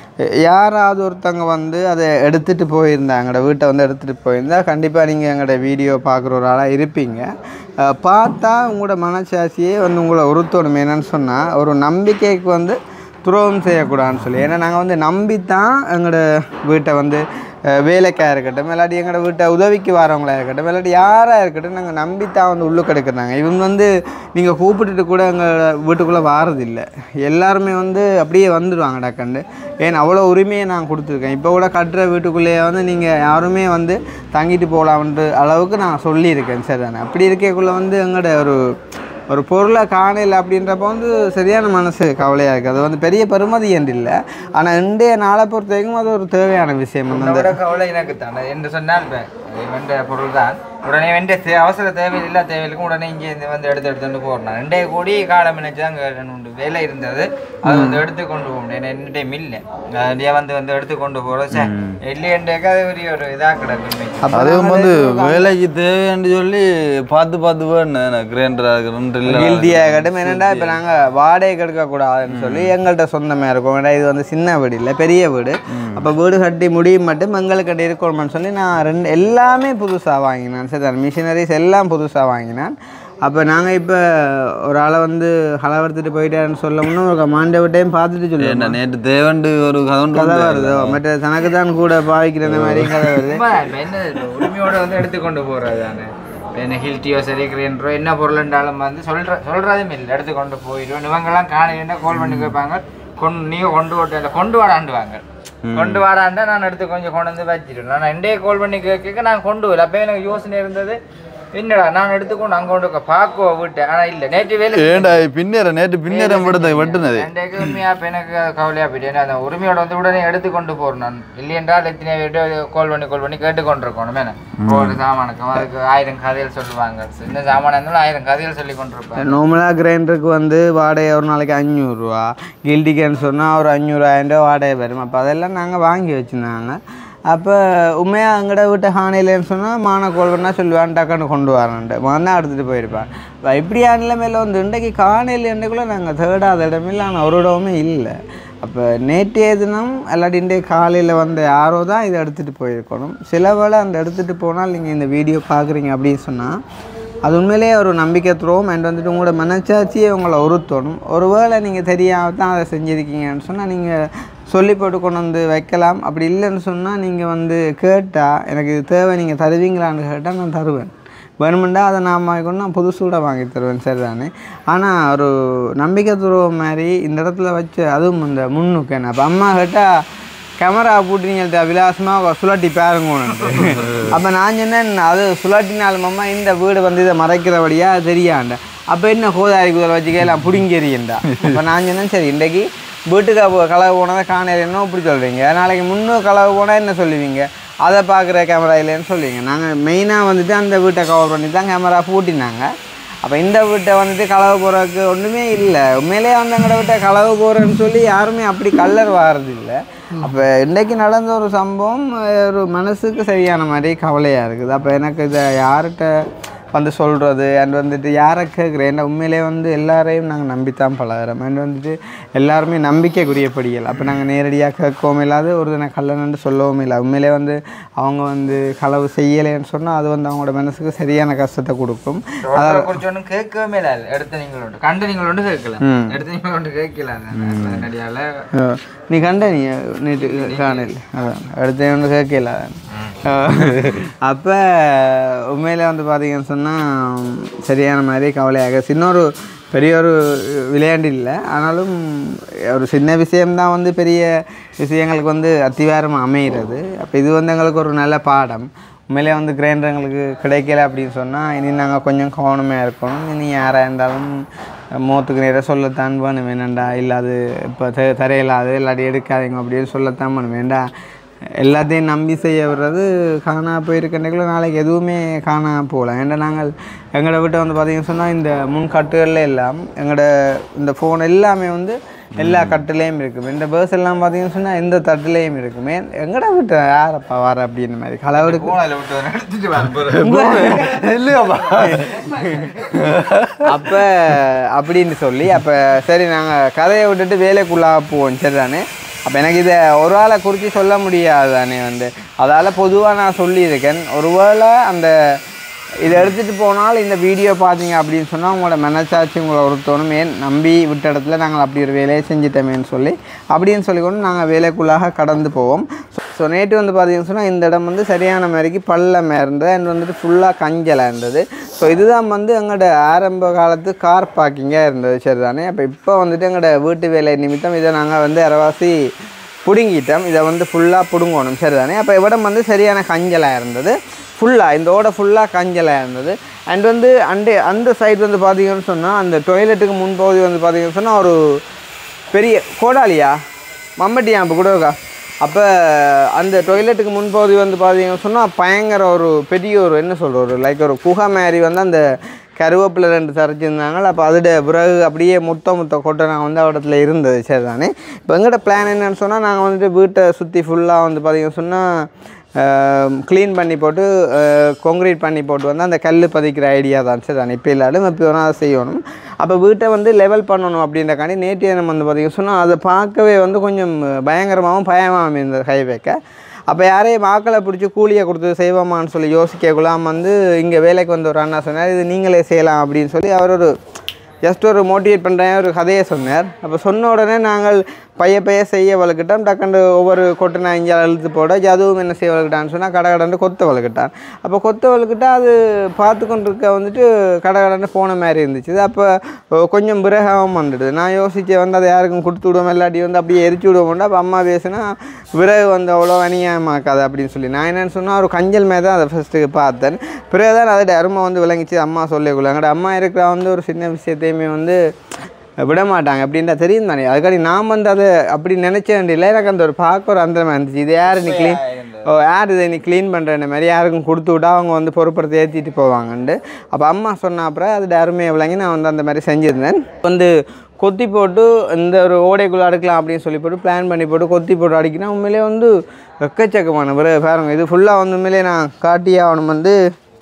யாராவது ஒருத்தவங்க வந்து அதை எடுத்துகிட்டு போயிருந்தாங்கட வீட்டை வந்து எடுத்துகிட்டு போயிருந்தா கண்டிப்பாக நீங்கள் எங்களோட வீடியோ பார்க்குற ஒரு ஆளாக இருப்பீங்க அஹ் பார்த்தா உங்களோட மனசாட்சியே வந்து உங்களை உறுத்தணும் என்னன்னு சொன்னால் ஒரு நம்பிக்கைக்கு வந்து துரோகம் செய்யக்கூடாதுன்னு சொல்லி ஏன்னா நாங்கள் வந்து நம்பித்தான் எங்களோட வீட்டை வந்து அஹ், வேலைக்காக இருக்கட்டும் இல்லாட்டி எங்களோட வீட்டை உதவிக்கு வரவங்களா இருக்கட்டும் இல்லாட்டி யாராக இருக்கட்டும் நாங்கள் நம்பித்தான் வந்து உள்ளுக்கு எடுக்கிறாங்க இவங்க வந்து நீங்கள் கூப்பிட்டுட்டு கூட எங்கள் வீட்டுக்குள்ளே வாரதில்லை எல்லாருமே வந்து அப்படியே வந்துடுவாங்க டக்கண்டு ஏன்னா அவ்வளோ உரிமையை நான் கொடுத்துருக்கேன் இப்போ கூட கட்டுற வீட்டுக்குள்ளேயே வந்து நீங்கள் யாருமே வந்து தங்கிட்டு போகலாம்ன்ற அளவுக்கு நான் சொல்லியிருக்கேன் சரி தானே அப்படி இருக்கக்குள்ளே வந்து எங்களோட ஒரு ஒரு பொருளை காணல அப்படின்றப்ப வந்து சரியான மனசு கவலையாக இருக்குது அது வந்து பெரிய பெருமதி என்று இல்லை ஆனால் இன்றைய நாளை பொறுத்த வரைக்கும் அது ஒரு தேவையான விஷயம் வந்து
உன்னோட கவலை எனக்கு தான் என்று சொன்னால் இப்போ வெண்ட பொருள் தான் உடனே வெண்ட தே அவசர தேவையில் இல்லா தேவையிலுக்கும் உடனே இங்கே இருந்து வந்து எடுத்து எடுத்துட்டு போடுறான் ரெண்டே கூடி காலம் நினைச்சு தான் அங்கே உண்டு வேலை இருந்தது அது வந்து எடுத்து கொண்டு போக முடியும் என்ன டைம் இல்லை அப்படியே வந்து வந்து எடுத்து கொண்டு போகிறோம் சார் இல்லையண்டேக்கா அது பெரிய ஒரு இதாக கிடக்கு உண்மைக்கு.
அப்ப
அதுவும்
நாங்க
வந்து
வந்து
வேலைக்கு தேவைன்னு சொல்லி பார்த்து பார்த்து வேணும் கிரைண்டர் இல்லை
கில்ட்டியாக கட்டும் என்னென்னா இப்போ நாங்கள் வாடகை எடுக்கக்கூடாதுன்னு சொல்லி எங்கள்கிட்ட சொந்தமாக இருக்கும் ஏன்னா இது வந்து சின்ன வீடு இல்லை பெரிய வீடு அப்போ வீடு கட்டி முடியும் மட்டும் எங்களுக்கு இருக்கணும்னு சொல்லி நான் ரெண்டு எல்லாமே புதுசாக வாங்கினேன் சரி மிஷினரிஸ் எல்லாம் புதுசாக வாங்கினேன் அப்போ நாங்கள் இப்போ ஒரு ஆளை வந்து ஹலவர்த்துட்டு போயிட்டாருன்னு சொல்லணும்னு ஒரு மாண்ட விட்டையும் பார்த்துட்டு சொல்லுவேன்
என்ன நேற்று தேவண்டு ஒரு கதவுண்டு
கதை வருதோ மற்ற தனக்கு தான் கூட பாவிக்கிற மாதிரி கதை வருது
சும்மா இப்ப என்ன இப்ப உரிமையோட வந்து எடுத்து கொண்டு போகிறது தானே இப்ப என்ன ஹில்ட்டியோ சரி கிரைண்டரோ என்ன பொருள்ன்றாலும் வந்து சொல்ற சொல்றதும் இல்லை எடுத்து கொண்டு போயிடுவோம் இவங்கெல்லாம் காலையில கால் பண்ணி கேட்பாங்க கொண்டு நீங்க கொண்டு ஓட்ட கொண்டு வாடாண்டுவாங்க கொண்டு வாடாண்டா நான் எடுத்து கொஞ்சம் கொண்டு வந்து வச்சிடுவேன் நான் ரெண்டே கால் பண்ணி கேட்க நான் கொண்டு வரல அப்போ எனக்கு யோசனை இருந்தது என்னடா நான் எடுத்துக்கொண்டு அங்கே கொண்டு போய் பார்க்குவோம் வீட்டை ஆனா இல்லை நேற்று வேலை
ஏண்டா பின்னேற நேற்று பின்னேறம் விடுத வெட்டுனது
ரெண்டேக்கு உண்மையா இப்போ எனக்கு கவலையா போயிட்டு ஏன்னா அந்த உரிமையோட வந்து உடனே எடுத்து கொண்டு போறேன் நான் இல்லையென்றால் எத்தனை பேர்ட்டு கால் பண்ணி கால் பண்ணி கேட்டு கொண்டிருக்கணும் மேலே ஒரு சாமானுக்கும் அதுக்கு ஆயிரம் கதைகள் சொல்லுவாங்க சின்ன சாமான் இருந்தாலும் ஆயிரம் கதைகள் சொல்லி கொண்டிருப்பாங்க
நார்மலாக கிரைண்டருக்கு வந்து வாடகை ஒரு நாளைக்கு அஞ்சூறுரூவா கில்டிக்கன்னு சொன்னால் ஒரு அஞ்சூறாயிரம் ரூபா வாடகை வரும் அப்போ அதெல்லாம் நாங்கள் வாங்கி வச்சுருந்தாங்க அப்போ உண்மையாக எங்கட வீட்டு ஹானிலேன்னு சொன்னால் மான கோல் பண்ணால் சொல்லுவான் டக்குன்னு கொண்டு வரேன்ட்டு மறுநாள் எடுத்துகிட்டு போயிருப்பான் இப்போ இப்படியா நிலைமையில் வந்து இன்றைக்கு காணையில் இன்றைக்குள்ளே நாங்கள் தேடாத இடமில்லை ஆனால் ஒரு இடமுமே இல்லை அப்போ நேற்றைய தினம் இல்லாட்டி இன்றைய காலையில் வந்த யாரோ தான் இதை எடுத்துகிட்டு போயிருக்கணும் சில வேளை அந்த எடுத்துகிட்டு போனால் நீங்கள் இந்த வீடியோ பார்க்குறீங்க அப்படின்னு சொன்னால் அது உண்மையிலேயே ஒரு நம்பிக்கை துரோகம் அண்ட் வந்துட்டு உங்களோட மனச்சாட்சியை உங்களை உறுத்தணும் ஒருவேளை நீங்கள் தெரியாம தான் அதை செஞ்சுருக்கீங்கன்னு சொன்னால் நீங்கள் சொல்லி போட்டு கொண்டு வந்து வைக்கலாம் அப்படி இல்லைன்னு சொன்னால் நீங்கள் வந்து கேட்டால் எனக்கு இது தேவை நீங்கள் தருவீங்களான்னு கேட்டால் நான் தருவேன் வேணுமெண்டா அதை நான் வாங்கிக்கொண்டு நான் புதுசு கூட வாங்கி தருவேன் சரிதானே ஆனால் ஒரு நம்பிக்கை துரோகம் மாதிரி இந்த இடத்துல வச்சு அதுவும் இந்த முன்னுக்கு என்ன அப்போ அம்மா கேட்டால் கேமரா போட்டு நீங்கள் விலாசமாக சுழட்டி பாருங்கன்னு அப்போ நான் சொன்னேன் அது சுழட்டினாலுமம்மா இந்த வீடு வந்து இதை மறைக்கிறபடியா தெரியாண்ட அப்போ என்ன கோதாரி குதிரை வச்சுக்கலாம் பிடுங்கெறியண்டா அப்போ நான் சொன்னேன் சரி இன்றைக்கு வீட்டுக்கு அப்போ களவு போனதை காணையில் என்ன இப்படி சொல்கிறீங்க நாளைக்கு முன்னூறு களவு போனால் என்ன சொல்லுவீங்க அதை பார்க்குற கேமரா இல்லைன்னு சொல்லுவீங்க நாங்கள் மெயினாக வந்துட்டு அந்த வீட்டை கவர் பண்ணி தான் கேமரா பூட்டினாங்க அப்போ இந்த வீட்டை வந்துட்டு களவு போகிறதுக்கு ஒன்றுமே இல்லை உண்மையிலேயே வந்து எங்கட வீட்டை களவு போகிறேன்னு சொல்லி யாருமே அப்படி கல்லர் வாரது இல்லை அப்போ இன்றைக்கி நடந்த ஒரு சம்பவம் அஹ், ஒரு மனசுக்கு சரியான மாதிரி கவலையாக இருக்குது அப்போ எனக்கு இதை யார்கிட்ட வந்து சொல்கிறது அண்ட் வந்துட்டு யாரை கேட்குறேன் ஏன்னா உண்மையிலே வந்து எல்லாரையும் நாங்கள் நம்பித்தான் பழகிறோம் அண்ட் வந்துட்டு எல்லாருமே நம்பிக்கைக்குரிய படிகள் அப்போ நாங்கள் நேரடியாக கேட்கவும் இல்லாது ஒரு தினம் கல்லணுன்னு சொல்லவும் இல்லை உண்மையிலே வந்து அவங்க வந்து களவு செய்யலைன்னு சொன்னால் அது வந்து அவங்களோட மனசுக்கு சரியான கஷ்டத்தை கொடுக்கும்
ரோட்டரை குறிச்சு ஒன்றும் கேட்கவே இல்லை எடுத்து நீங்கள் ஒன்று கண்டு நீங்கள் ஒன்று கேட்கல எடுத்து நீங்கள் ஒன்று கேட்கல நடிகால
அஹ், நீ கண்ட நீ நேற்று காணல அதான் அடுத்த ஒன்று கேட்கல அப்போ உண்மையில வந்து பார்த்தீங்கன்னு சொன்னால் சரியான மாதிரி கவலையாக சின்ன ஒரு பெரிய ஒரு விளையாட்டு இல்லை ஆனாலும் ஒரு சின்ன விஷயம்தான் வந்து பெரிய விஷயங்களுக்கு வந்து அத்திவாரம் அமைகிறது அப்போ இது வந்து எங்களுக்கு ஒரு நல்ல பாடம் உண்மையிலே வந்து கிரைண்டர் எங்களுக்கு கிடைக்கல அப்படின்னு சொன்னால் இனி நாங்கள் கொஞ்சம் கவனமாக இருக்கணும் இனி யாராக இருந்தாலும் முகத்துக்கு நேராக சொல்லத்தான் வேணும் வேணாண்டா இல்லை அது இப்போ த தரையில்லாது இல்லாட்டி எடுக்காதீங்க அப்படின்னு சொல்லத்தான் வேணும் வேண்டா எல்லாத்தையும் நம்பி செய்ய வர்றது காணா போயிருக்கின்றக்குள்ள நாளைக்கு எதுவுமே காணா போகலாம் ஏன்னா நாங்கள் எங்களோட வீட்டை வந்து பார்த்தீங்கன்னு சொன்னால் இந்த முன் கட்டுகளில் எல்லாம் எங்களோட இந்த ஃபோன் எல்லாமே வந்து எல்லா கட்டுலேயும் இருக்கும் இந்த பேர்ஸ் எல்லாம் பார்த்தீங்கன்னு சொன்னால் எந்த தட்டுலேயும் இருக்குமே எங்கட வீட்டு யாரப்பா வர அப்படின்னு மாதிரி களவெடுக்கும்
போனதில் விட்டு வந்து எடுத்துட்டு வரேன்
இல்லையாப்பா
அப்போ அப்படின்னு சொல்லி அப்போ சரி நாங்கள் கதையை விட்டுட்டு வேலைக்குள்ளாக போவோம் சரி தானே அப்போ எனக்கு இதை ஒரு ஆளை குறித்து சொல்ல முடியாது தானே வந்து அதால் பொதுவாக நான் சொல்லியிருக்கேன் ஒருவேளை அந்த இதை எடுத்துகிட்டு போனால் இந்த வீடியோ பார்த்தீங்க அப்படின்னு சொன்னால் உங்களோட மனசாட்சி உங்களை ஒருத்தவனும் ஏன் நம்பி விட்ட இடத்துல நாங்கள் அப்படி ஒரு வேலையை செஞ்சிட்டோமேன்னு சொல்லி அப்படின்னு சொல்லிக்கொண்டு நாங்கள் வேலைக்குள்ளாக கடந்து போவோம் ஸோ நேற்று வந்து பார்த்தீங்கன்னு சொன்னால் இந்த இடம் வந்து சரியான மாதிரிக்கு பள்ளமாக இருந்தது அண்ட் வந்துட்டு ஃபுல்லாக கஞ்சலாக இருந்தது ஸோ இதுதான் வந்து எங்களோட ஆரம்ப காலத்து கார் பார்க்கிங்காக இருந்தது சரி தானே அப்போ இப்போ வந்துட்டு எங்களோட வீட்டு வேலை நிமித்தம் இதை நாங்கள் வந்து அரைவாசி பிடுங்கிட்டோம் இதை வந்து ஃபுல்லாக பிடுங்கணும் சரி தானே அப்போ இவ்விடம் வந்து சரியான கஞ்சலாக இருந்தது ஃபுல்லாக இந்த ஓடை ஃபுல்லாக கஞ்சலாக இருந்தது அண்ட் வந்து அண்டே அந்த சைடு வந்து பார்த்தீங்கன்னு சொன்னால் அந்த டொய்லெட்டுக்கு முன்பகுதி வந்து பார்த்தீங்கன்னு சொன்னால் ஒரு பெரிய கோடாலியா மம்பட்டி ஆம்பு கூட இருக்கா அப்போ அந்த டொய்லெட்டுக்கு முன்பகுதி வந்து பார்த்தீங்கன்னு சொன்னால் பயங்கர ஒரு பெரிய ஒரு என்ன சொல்கிற ஒரு லைக் ஒரு குகை மாதிரி வந்து அந்த கருவேப்பிலை ரெண்டு தரைச்சிருந்தாங்க அப்போ அதோட பிறகு அப்படியே முத்த முத்த கொட்டை நாங்கள் வந்து இடத்துல இருந்தது சரி தானே இப்போ எங்கள்கிட்ட பிளான் என்னன்னு சொன்னால் நாங்கள் வந்துட்டு வீட்டை சுற்றி ஃபுல்லாக வந்து பார்த்தீங்கன்னு சொன்னால் க்ளீன் பண்ணி போட்டு கொங்க்ரீட் பண்ணி போட்டு வந்து அந்த கல் பதிக்கிற ஐடியா தான் சரி தானே இப்போ இல்லாடும் இப்போ வேணால் அதை செய்யணும் அப்போ வீட்டை வந்து லெவல் பண்ணணும் அப்படின்றக்காண்டி நேற்று நம்ம வந்து பார்த்தீங்கன்னு சொன்னால் அதை பார்க்கவே வந்து கொஞ்சம் பயங்கரமாகவும் பயமாகவும் இருந்தது ஹைவேக்க அப்போ யாரையும் ஆக்களை பிடிச்சி கூலியை கொடுத்து செய்வோமான்னு சொல்லி யோசிக்கக்குள்ளாம வந்து இங்கே வேலைக்கு வந்து ஒரு அண்ணா சொன்னார் இது நீங்களே செய்யலாம் அப்படின்னு சொல்லி அவர் ஒரு ஜஸ்ட் ஒரு மோட்டிவேட் பண்ணுறேன் ஒரு கதையை சொன்னார் அப்போ சொன்ன உடனே நாங்கள் பைய பைய செய்ய வளர்க்கிட்டோம் டக்குண்டு ஒவ்வொரு கொட்டை நான் இங்கே இழுத்து போட அதுவும் என்ன செய்ய வளர்க்கிட்டான்னு சொன்னால் கடை கடந்து கொத்த வளர்க்கிட்டான் அப்போ கொத்த வளர்க்கிட்டா அது பார்த்து கொண்டிருக்க வந்துட்டு கடை கடந்து போன மாதிரி இருந்துச்சு இது அப்போ கொஞ்சம் விரகம் வந்துடுது நான் யோசிச்சு வந்து அதை யாருக்கும் கொடுத்து விடுவோம் இல்லாட்டி வந்து அப்படியே எரிச்சு விடுவோம்னா அப்போ அம்மா பேசுனா விறகு வந்து அவ்வளோ அநியாயமாக்காது அப்படின்னு சொல்லி நான் என்னென்னு சொன்னால் ஒரு கஞ்சல் மாதிரி தான் அதை ஃபஸ்ட்டு பார்த்தேன் பிறகு தான் அதோட அருமை வந்து விளங்கிச்சு அம்மா சொல்லிக்கொள்ள எங்களோட அம்மா இருக்கிற வந்து ஒரு சின்ன விஷயத்தையுமே வந்து விட மாட்டாங்க அப்படின்றா தெரியும் தானே அதுக்காடி நான் வந்து அதை அப்படி நினச்ச வேண்டியதில்லை எனக்கு அந்த ஒரு பார்க்க ஒரு அந்த இருந்துச்சு இது யார் நீ க்ளீன் ஓ யார் இதை நீ க்ளீன் பண்ணுற மாதிரி யாருக்கும் கொடுத்து விட்டா அவங்க வந்து பொறுப்படுத்தி ஏற்றிட்டு போவாங்கன்ட்டு அப்போ அம்மா சொன்ன அப்புறம் அது அருமையை விளங்கி நான் வந்து அந்த மாதிரி செஞ்சுருந்தேன் வந்து கொத்தி போட்டு இந்த ஒரு ஓடைக்குள்ளே அடுக்கலாம் அப்படின்னு சொல்லி போட்டு பிளான் பண்ணி போட்டு கொத்தி போட்டு அடிக்கினா உண்மையிலே வந்து எக்கச்சக்கமான பிறகு பாருங்க இது ஃபுல்லாக வந்து உண்மையிலே நான் காட்டி ஆகணும் வந்து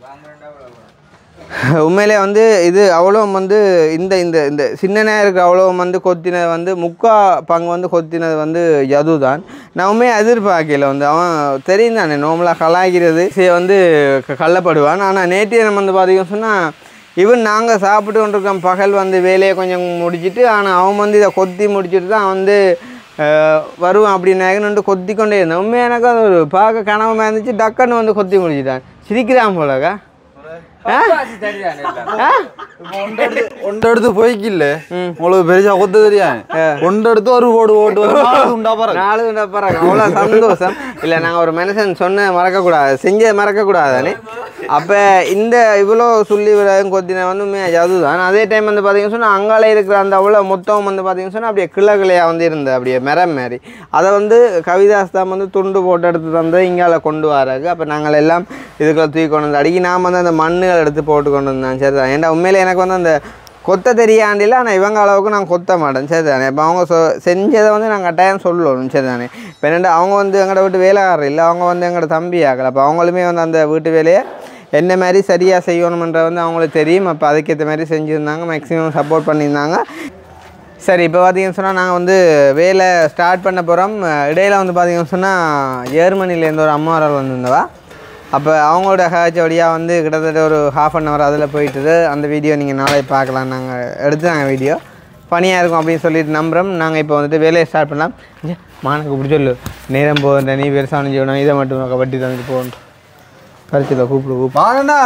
உண்மையிலே வந்து இது அவ்வளோ வந்து இந்த இந்த இந்த சின்ன இருக்கிற அவ்வளோ வந்து கொத்தினது வந்து முக்கா பங்கு வந்து கொத்தினது வந்து யது தான் நான் உண்மையை எதிர்பார்க்கல வந்து அவன் தெரியும் தானே நோமலாக கலாய்க்கிறது சரி வந்து க- கள்ளப்படுவான் ஆனால் நேற்று நம்ம வந்து பார்த்தீங்கன்னு சொன்னால் ஈவன் நாங்கள் சாப்பிட்டு கொண்டிருக்கோம் பகல் வந்து வேலையை கொஞ்சம் முடிச்சிட்டு ஆனால் அவன் வந்து இதை கொத்தி முடிச்சிட்டு தான் வந்து அஹ், வருவான் அப்படின்னு கொத்தி கொண்டே இருந்தேன் உண்மையாக எனக்கு அது ஒரு பார்க்க கனவமாக இருந்துச்சு டக்குன்னு வந்து கொத்தி முடிச்சிட்டான் சிரிக்கிறான் போலக்கா ஆ ஆ
ஒன்றை எடுத்து போய்க்கில்ல உங்களுக்கு பெருசா கொத்து தெரியாது ஒன்றை எடுத்து ஒரு ஓடு ஓட்டு ஒரு மாடு உண்டா பாருங்க
நாலு பரவாயில்ல அவ்வளோ சந்தோஷம் இல்லை நாங்கள் ஒரு மனுஷன் சொன்ன மறக்கக்கூடாது செஞ்ச மறக்கக்கூடாதானே அப்போ இந்த இவ்வளோ சொல்லி விளையும் கொத்தின வந்து உண்மையாக அதுதான் அதே டைம் வந்து பார்த்தீங்கன்னு சொன்னால் அங்காலே இருக்கிற அந்த அவ்வளோ மொத்தம் வந்து பார்த்தீங்கன்னு சொன்னால் அப்படியே கிளை கிளையாக வந்து இருந்தது அப்படியே மரம் மாதிரி அதை வந்து கவிதாஸ் தான் வந்து துண்டு போட்டு எடுத்து தந்து இங்கால கொண்டு வராங்க அப்போ நாங்கள் எல்லாம் இதுக்குள்ள தூக்கி கொண்டு வந்து அடிக்கி நான் வந்து அந்த மண்ணுகள் எடுத்து போட்டு கொண்டு வந்தேன் சரி தான் ஏன்டா உண்மையிலே எனக்கு வந்து அந்த கொத்த தெரியாண்டில ஆனால் இவங்க அளவுக்கு நான் கொத்த மாட்டேன் சரி தானே இப்போ அவங்க சொ செஞ்சதை வந்து நான் கட்டாயம் சொல்லணும் சரி தானே இப்போ என்னடா அவங்க வந்து எங்களோட வீட்டு வேலைக்காரர் இல்லை அவங்க வந்து எங்களோட தம்பி ஆகலை அப்போ அவங்களுமே வந்து அந்த வீட்டு வேலையை என்ன மாதிரி சரியாக செய்யணுமன்ற வந்து அவங்களுக்கு தெரியும் அப்போ அதுக்கேற்ற மாதிரி செஞ்சுருந்தாங்க மேக்ஸிமம் சப்போர்ட் பண்ணியிருந்தாங்க சரி இப்போ பார்த்தீங்கன்னு சொன்னால் நாங்கள் வந்து வேலை ஸ்டார்ட் பண்ண போகிறோம் இடையில வந்து பார்த்தீங்கன்னு சொன்னால் ஜெர்மனிலேருந்து ஒரு அம்மா வரல் வந்திருந்தவா அப்போ அவங்களோட ஹேச் வழியாக வந்து கிட்டத்தட்ட ஒரு ஹாஃப் அன் ஹவர் அதில் போயிட்டுது அந்த வீடியோ நீங்கள் நாளை பார்க்கலாம் நாங்கள் எடுத்தாங்க வீடியோ பனியாக இருக்கும் அப்படின்னு சொல்லிட்டு நம்புகிறோம் நாங்கள் இப்போ வந்துட்டு வேலையை ஸ்டார்ட் பண்ணலாம் ஐயா, மானுக்கு இப்படி சொல்லு நேரம் போகிற நீ பெருசாக செய்யணும் இதை மட்டும் வட்டி தந்துட்டு போகணும் பரிச்சில் கூப்பிடு கூப்பிடு
மானண்ணா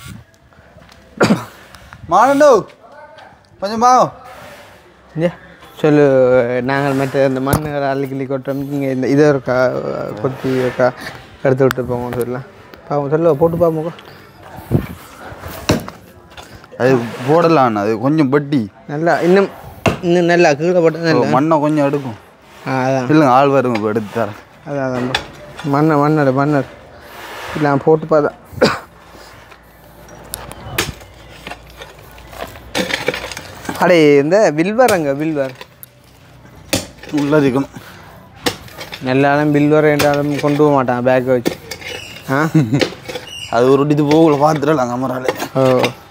மானண்ணு கொஞ்சம் பாவம்
இங்கே சொல்லு நாங்கள் மற்ற இந்த மண் அள்ளி கிள்ளி கொட்டுறோம் நீங்கள் இந்த இதை இருக்கா கொத்தி இருக்கா எடுத்து விட்டு போங்க சொல்லலாம் பாவம் சொல்ல போட்டு பாப்போம்
அது போடலாம் அது கொஞ்சம் பட்டி
நல்லா இன்னும் இன்னும் நல்லா கீழே போட்டால் நல்லா
மண்ணை கொஞ்சம் எடுக்கும்
ஆ அதான்
இல்லைங்க ஆள் வருங்க இப்போ எடுத்து தரேன்
அதான் அதான் bro. மன்னர் மன்னர் மன்னர் இல்லை நான் போட்டு பார்த்தா அடே இந்த வில்வர் அங்கே வில்வர்
உள்ள இருக்கணும்
எல்லாரும் வில்வர் என்றாலும் கொண்டு போக மாட்டான் பேக்கை வச்சு ஆ
அது ஒரு இது போகல பார்த்துடலாம் கமரால
ஓ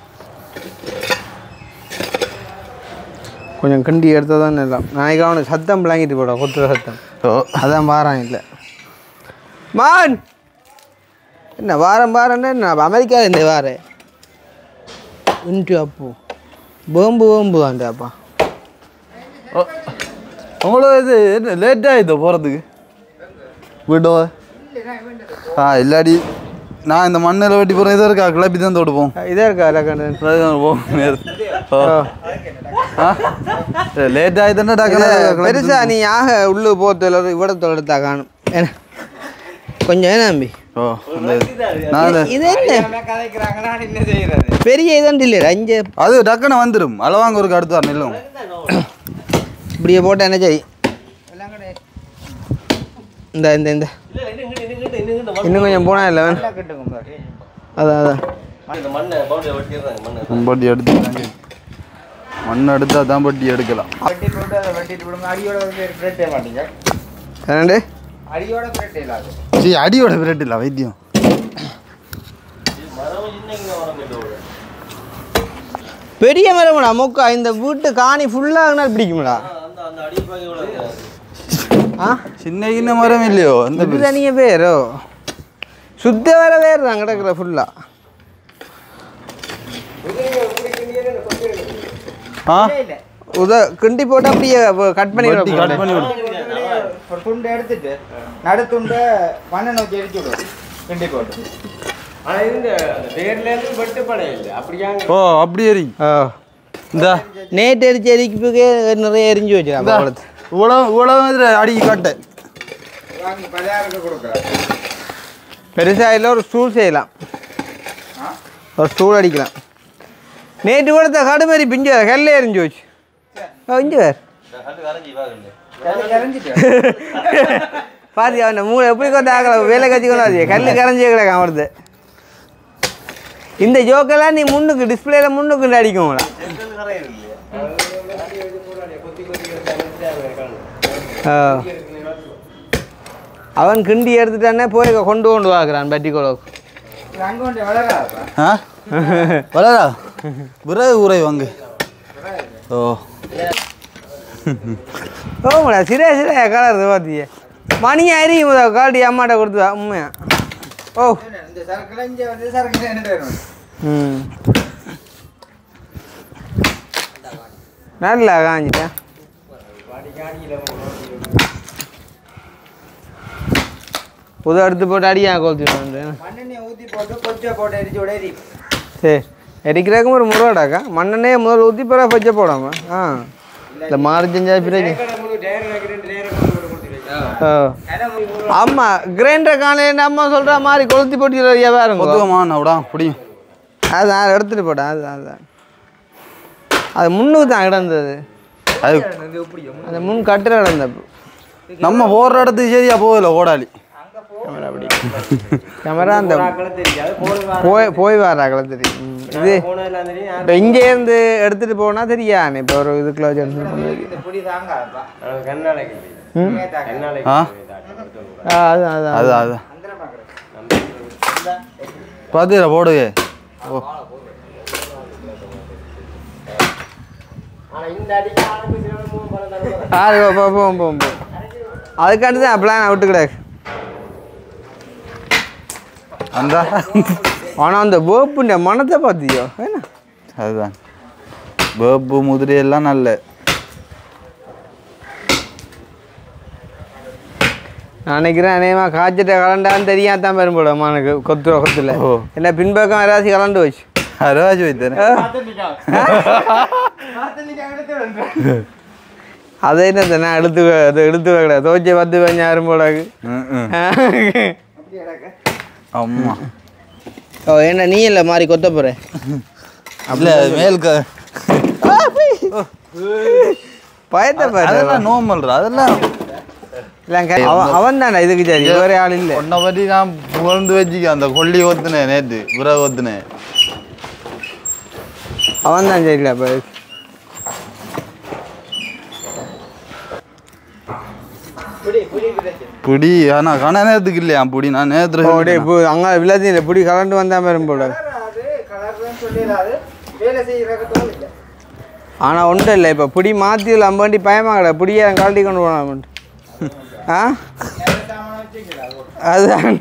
கொஞ்சம் கிண்டி எடுத்தால் தான் எல்லாம் நாளைக்கு அவனுக்கு சத்தம் பிளாங்கிட்டு போட கொத்துற சத்தம்
ஓ
அதான் வாரம் இல்லை மான் என்ன வாரம் வாரம்னா என்ன அமெரிக்காவில் இந்த வாரம் இன்ட்டு அப்போ பேம்பு பேம்பு தான்டாப்பா
ஓ. உங்களுக்கு இது என்ன லேட் ஆகிட்டோ போகிறதுக்கு வீட்டோ ஆ இல்லாடி நான் இந்த மண்ணில் வெட்டி போகிறேன் இதாக இருக்கா கிளப்பி தான் தொடுப்போம்
இதே இருக்கா லக்கண்டு
போகும் லேட் ஆகிட்டா டக்குனு
பெருசா நீ ஆக உள்ளு போத்துல இவ்வளோத்தோட எடுத்தா காணும் என்ன கொஞ்சம் என்ன தம்பி
ஓ அந்த நான் அந்த-
இது என்ன
கதைக்கிறாங்கன்னா என்ன செய்யறது
பெரிய இதண்டு இல்லையா அஞ்சு
அது டக்குன்னு வந்துடும் அளவாங்க ஒரு அடுத்து வர நில்லும்
இப்படியே போட்டா என்ன சரி இந்த இந்த இந்த இன்னும் கொஞ்சம் போனா இல்லை வேணும் அதான் அதான்
பட்டி எடுத்து மண் எடுத்தா தான் பட்டி எடுக்கலாம்
வெட்டி போட்டு அதை வெட்டிட்டு விடுங்க அடியோட வந்து பிரட்டே மாட்டீங்க
ரெண்டு
அடியோட பிரட்டே இல்லாது
சரி அடியோட விரட்டு இல்லை வைத்தியம்
பெரிய மரம்டா மொக்கா இந்த வீட்டு காணி ஃபுல்லாக பிடிக்கும்டா ஆ
சின்ன சின்ன மரம் இல்லையோ இந்த
இது தனிய பேரோ சுத்த வர வேறு தான் கிடக்குற ஃபுல்லாக
ஆ
உத கிண்டி போட்டு அப்படியே கட் பண்ணி
வட்டி கட் பண்ணி விடு
ஒரு துண்டை எடுத்துட்டு நடு துண்டை மண்ணை நோக்கி எரிச்சு விடும் கிண்டி போட்டு
ஆனால் இந்த தேர்லேருந்து வெட்டு படம் இல்லை அப்படியாங்க
ஓ அப்படி எரி
ஓ
இந்த
நேற்று எரிச்சு எரிக்கிறதுக்கே நிறைய எரிஞ்சு வச்சிருக்கேன் அவ்வளோத்து
இவ்வளோ இவ்வளோ இது அடி கட்டை
வாங்கி பஜாருக்கு கொடுக்குறேன்
பெருசாக இல்லை ஒரு ஸ்டூல் செய்யலாம் ஒரு ஸ்டூல் அடிக்கலாம் நேற்று கொடுத்த கடுமாரி பிஞ்சு கல்ல எரிஞ்சு வச்சு ஓ இஞ்சு வேறு
கரைஞ்சிட்டு
பாத்தி அவன் மூணு எப்படி கொண்டு ஆகல வேலை கட்சி கொண்டாது கல் கரைஞ்சி கிடக்கு அவனது இந்த ஜோக்கெல்லாம் நீ முன்னுக்கு டிஸ்பிளேல முன்னுக்கு அடிக்கும்டா ஆ. அவன் கிண்டி எடுத்துட்டானே போய் கொண்டு கொண்டு வாக்குறான் பட்டி குளவுக்கு
அங்கே கொண்டு வளராதப்பா
ஆ வளரா விறகு உரை வாங்க ஓ
ஓமடா சிரியா சிரியா கலருது பார்த்தியே மணி அறியும் காட்டி அம்மாட்ட கொடுத்துவா உண்மையா ஓ
இந்த சரக்குல இங்கே வந்து சரக்கு என்ன வரும்
ம் நல்லா காஞ்சிட்டேன் புது எடுத்து போட்டு அடியா கொளுத்தி வந்து
மண்ணெண்ணெய் ஊற்றி போட்டு கொஞ்சம் போட்டு எரிச்சு விட எரி
சரி எரிக்கிறதுக்கும் ஒரு முருகாடாக்கா மண்ணெண்ணே முதல்ல ஊற்றி பிறகு பச்சை போடாம ஆ இல்லை மாறு செஞ்சா பிறகு ஆ ஆமாம் கிரைண்டர் காலையில் அம்மா சொல்கிற மாதிரி கொளுத்தி போட்டு வியாபாரம்
ஒத்துக்கமா விடா புடியும்
அதான் எடுத்துட்டு போட்டேன் அதுதான் அதுதான் அது முன்னுக்கு தான் கிடந்தது
அது
அந்த முன் கட்டுற கிடந்தப்போ
நம்ம போடுற இடத்துக்கு சரியா போகல ஓடாளி
கேமரா அந்த
தெரியாது போடுவா
போய் போய் வராங்களா தெரியும் ம். இது
போனதெல்லாம் தெரியும்
இப்போ இங்கே இருந்து எடுத்துட்டு போனா தெரியானே இப்போ ஒரு இதுக்குள்ள வச்சு எடுத்துட்டு போனா தெரியும்.
இந்த புடி தாங்காதப்பா
அவனுக்கு கண்ணாலைக்கு
ம்
கண்ணாலைக்கு
ஆ
ஆ அதுதான் அதுதான்
அது அது பார்த்துடா போடுவே ஓ
ஆனால் இந்த அடிக்கு ஆளுக்கு சில மூணு பணம் தருவாங்க
ஆறு போ போ போ போ அதுக்காண்டி தான் பிளான் விட்டு கிடக்கு
அந்த
ஆனால் அந்த வேப்புண்ட மனத்தை பார்த்தியோ என்ன
அதுதான் வேப்பு முதிரை எல்லாம் நல்ல
நான் நினைக்கிறேன் அநேகமாக காய்ச்சிட்ட கலண்டான்னு தெரியாதான் பெரும்போடும் எனக்கு கொத்துற கொத்துல
ஓ.
இல்லை பின்பக்கம் யாராச்சும் கலண்டு வச்சு
அரைவாஜ் வைத்தேன்
அதை என்ன நான் எடுத்து அதை எடுத்து வைக்கல தோச்சி பத்து பதினாயிரம் போடாக்கு
அம்மா
ஓ என்ன நீ இல்லை மாதிரி கொத்த போகிறேன்
இல்லை மேல் க
பயத்தை பாரு
அதெல்லாம் நோமல்ரா அதெல்லாம்
இல்லைங்க அவன் அவன் தானே இதுக்கு சரி வேற ஆள் இல்லை
உன்னை பற்றி நான் புகழ்ந்து வச்சுக்க அந்த கொல்லி ஒத்துனேன் நேற்று விறகு ஒத்துனேன்
அவன் தான் சரியில்லை அப்போ
புடி ஆனால் கண நேரத்துக்கு இல்லையா புடி நான் நேற்று
ஓடே இப்போ அங்கே விளையாட்டு பிடி கலண்டு வந்தா மாதிரி போல
அது கலர்லாம் சொல்லிடாது வேலை செய்யறதுக்கு தோணுது
ஆனால் ஒன்றும் இல்லை இப்போ பிடி மாற்றி அம்பாண்டி பயமாக கிடா பிடியை கழட்டி கொண்டு போனான் ஆ அதுதான்